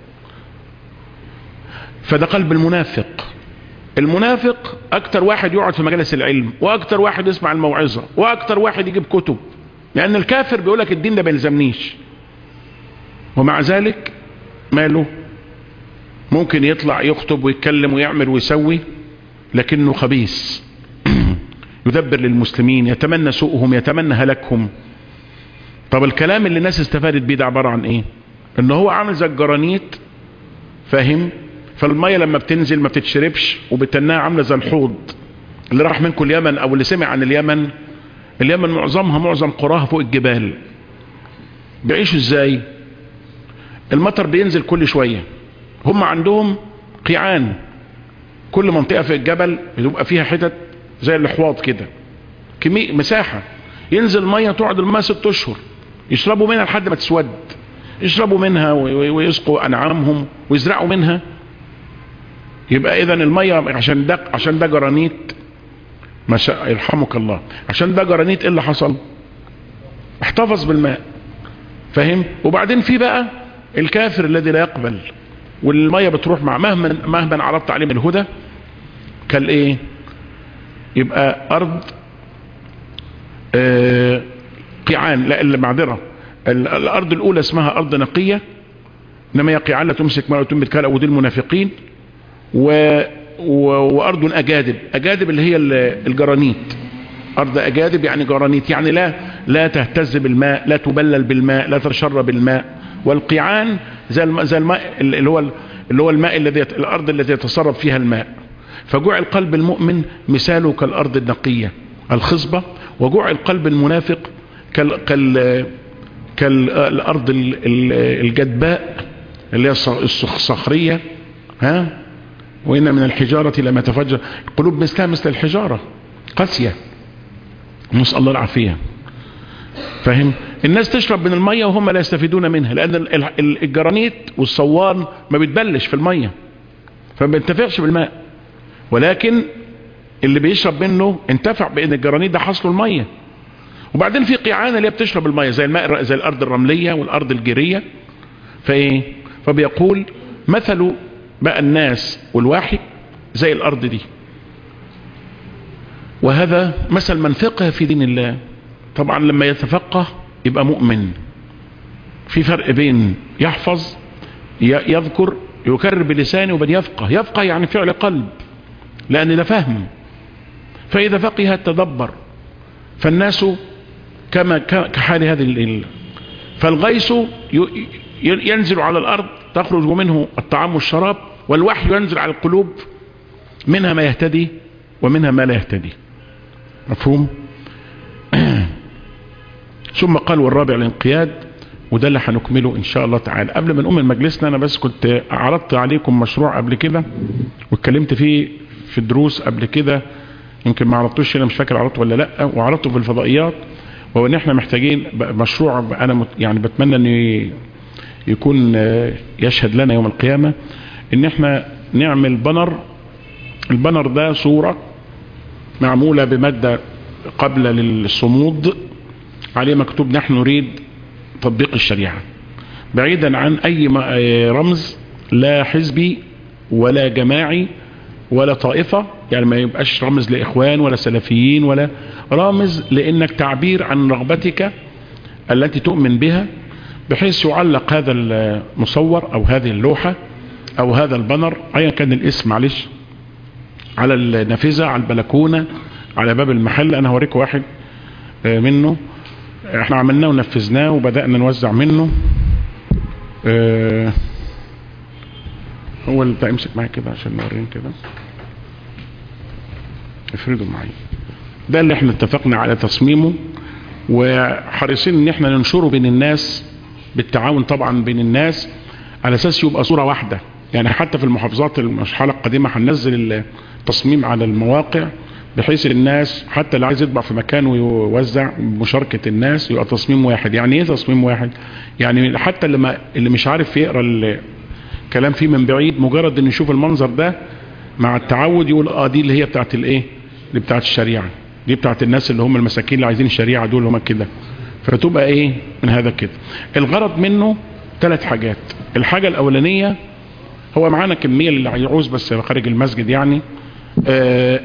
فده قلب المنافق المنافق اكتر واحد يقعد في مجالس العلم واكتر واحد يسمع الموعظة واكتر واحد يجيب كتب لان الكافر بيقولك الدين ده بيلزمنيش ومع ذلك ماله ممكن يطلع يخطب ويتكلم ويعمل ويسوي لكنه خبيث يدبر للمسلمين يتمنى سوءهم يتمنى هلاكهم طب الكلام اللي الناس استفادت بيه ده عبارة عن ايه ان هو عامل زي الجرانيت فاهم فالمية لما بتنزل ما بتتشربش وبتنها عاملة زي الحوض اللي راح منكم اليمن او اللي سمع عن اليمن اليمن معظمها معظم قراها فوق الجبال بيعيشوا ازاي المطر بينزل كل شوية هم عندهم قيعان كل منطقة في الجبل يبقى فيها حتت زي الاحواض كده كمية مساحة ينزل مية تقعد الماء ست اشهر يشربوا منها لحد ما تسود يشربوا منها ويسقوا انعامهم ويزرعوا منها يبقى اذا المية عشان ده عشان ده جرانيت ما شاء يرحمك الله عشان ده جرانيت ايه اللي حصل احتفظ بالماء فاهم وبعدين في بقى الكافر الذي لا يقبل والمية بتروح مع مهما مهما عرضت عليه من الهدى كالايه يبقى ارض آه قيعان لا المعذره الارض الاولى اسمها ارض نقيه انما هي قيعان لا تمسك ما لا تنبت كلا ودي المنافقين و... و... وارض اجادب اجادب اللي هي الجرانيت ارض اجادب يعني جرانيت يعني لا لا تهتز بالماء لا تبلل بالماء لا تشرب بالماء والقيعان زي الم... زي الماء اللي هو اللي هو الماء الذي الارض التي يتصرف فيها الماء فجوع القلب المؤمن مثاله كالارض النقيه الخصبه وجوع القلب المنافق كال كال كالارض الجدباء اللي هي الصخريه ها وإن من الحجارة لما تفجر القلوب مثلها مثل الحجارة قاسية نسأل الله العافية فاهم الناس تشرب من المية وهم لا يستفيدون منها لأن الجرانيت والصوان ما بتبلش في المية فما بينتفعش بالماء ولكن اللي بيشرب منه انتفع بان الجرانيت ده حصله المية وبعدين في قيعان اللي هي بتشرب المية زي الماء زي الارض الرملية والارض الجيرية فايه فبيقول مثل بقى الناس والواحد زي الارض دي وهذا مثل من فقه في دين الله طبعا لما يتفقه يبقى مؤمن في فرق بين يحفظ يذكر يكرر بلسانه وبين يفقه يفقه يعني فعل قلب لأن ده فهم فإذا فقه تدبر فالناس كما كحال هذه الليل فالغيث ينزل على الأرض تخرج منه الطعام والشراب والوحي ينزل على القلوب منها ما يهتدي ومنها ما لا يهتدي مفهوم ثم قال والرابع الانقياد وده اللي هنكمله ان شاء الله تعالى قبل ما نقوم من مجلسنا انا بس كنت عرضت عليكم مشروع قبل كده واتكلمت فيه في الدروس قبل كده يمكن ما عرضتوش انا مش فاكر عرضته ولا لا وعرضته في الفضائيات وهو ان احنا محتاجين مشروع انا يعني بتمنى ان يكون يشهد لنا يوم القيامة ان احنا نعمل بنر البنر ده صورة معمولة بمادة قبل للصمود عليه مكتوب نحن نريد تطبيق الشريعة بعيدا عن اي رمز لا حزبي ولا جماعي ولا طائفة يعني ما يبقاش رمز لإخوان ولا سلفيين ولا رامز لأنك تعبير عن رغبتك التي تؤمن بها بحيث يعلق هذا المصور أو هذه اللوحة أو هذا البنر أيا كان الاسم معلش على النافذة على البلكونة على باب المحل أنا هوريك واحد منه احنا عملناه ونفذناه وبدأنا نوزع منه اه هو اللي امسك معايا كده عشان نورين كده افردوا معايا ده اللي احنا اتفقنا على تصميمه وحريصين ان احنا ننشره بين الناس بالتعاون طبعا بين الناس على اساس يبقى صورة واحدة يعني حتى في المحافظات المرحلة القديمة هننزل التصميم على المواقع بحيث الناس حتى اللي عايز يطبع في مكان ويوزع مشاركة الناس يبقى تصميم واحد يعني ايه تصميم واحد يعني حتى اللي, ما اللي مش عارف يقرأ الكلام فيه من بعيد مجرد ان يشوف المنظر ده مع التعود يقول اه دي اللي هي بتاعت الايه اللي بتاعت الشريعة دي بتاعت الناس اللي هم المساكين اللي عايزين الشريعة دول هم كده فتبقى ايه من هذا كده الغرض منه ثلاث حاجات الحاجة الاولانية هو معانا كمية اللي هيعوز بس خارج المسجد يعني آه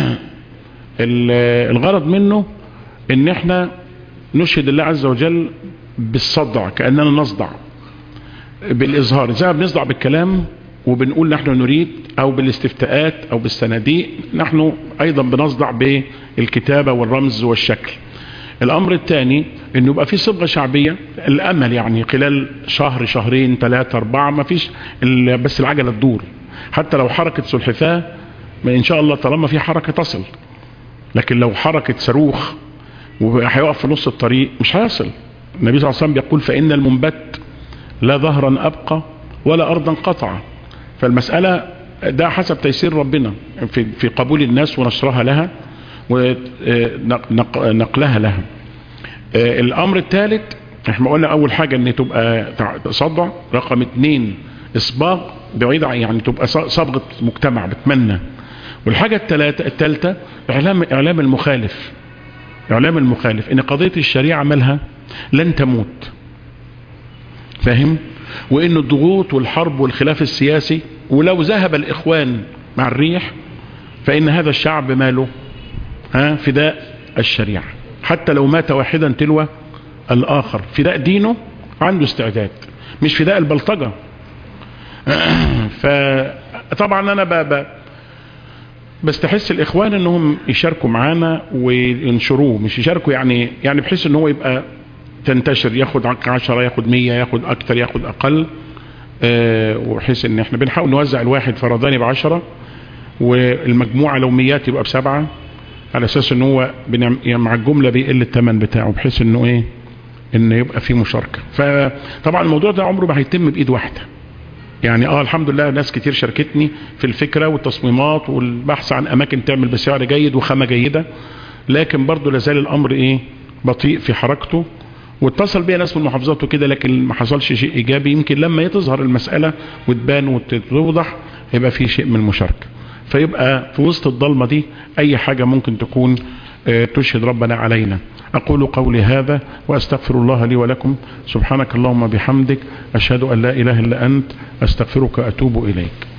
الغرض منه ان احنا نشهد الله عز وجل بالصدع كأننا نصدع بالاظهار زي ما بنصدع بالكلام وبنقول نحن نريد او بالاستفتاءات او بالصناديق نحن ايضا بنصدع بالكتابة والرمز والشكل الامر الثاني انه يبقى في صبغة شعبية الامل يعني خلال شهر شهرين ثلاثة اربعة ما فيش بس العجلة تدور حتى لو حركة سلحفاة ان شاء الله طالما في حركة تصل لكن لو حركة صاروخ وهيقف في نص الطريق مش هيصل النبي صلى الله عليه وسلم بيقول فإن المنبت لا ظهرا أبقى ولا أرضا قطع فالمسألة ده حسب تيسير ربنا في, في قبول الناس ونشرها لها ونقلها لها الأمر الثالث احنا قلنا أول حاجة ان تبقى صدع رقم اثنين اصباغ بعيد يعني تبقى صبغة مجتمع بتمنى والحاجة الثلاثة الثالثة إعلام, إعلام المخالف إعلام المخالف إن قضية الشريعة مالها لن تموت فاهم وان الضغوط والحرب والخلاف السياسي ولو ذهب الاخوان مع الريح فان هذا الشعب ماله ها فداء الشريعة حتى لو مات واحدا تلو الاخر فداء دينه عنده استعداد مش فداء البلطجة فطبعا انا ب... بستحس الاخوان انهم يشاركوا معانا وينشروه مش يشاركوا يعني يعني بحيث ان هو يبقى تنتشر ياخد عشرة ياخد مية ياخد اكتر ياخد اقل أه وبحيث ان احنا بنحاول نوزع الواحد فرداني بعشرة والمجموعة لو ميات يبقى بسبعة على اساس ان هو مع الجملة بيقل الثمن بتاعه بحيث انه ايه ان يبقى في مشاركة فطبعا الموضوع ده عمره ما هيتم بايد واحدة يعني اه الحمد لله ناس كتير شاركتني في الفكرة والتصميمات والبحث عن اماكن تعمل بسعر جيد وخامة جيدة لكن برضو لازال الامر ايه بطيء في حركته واتصل بيا ناس من المحافظات وكده لكن ما حصلش شيء ايجابي يمكن لما تظهر المسألة وتبان وتوضح هيبقى في شيء من المشاركة فيبقى في وسط الضلمة دي اي حاجة ممكن تكون تشهد ربنا علينا أقول قولي هذا وأستغفر الله لي ولكم سبحانك اللهم بحمدك أشهد أن لا إله إلا أنت أستغفرك أتوب إليك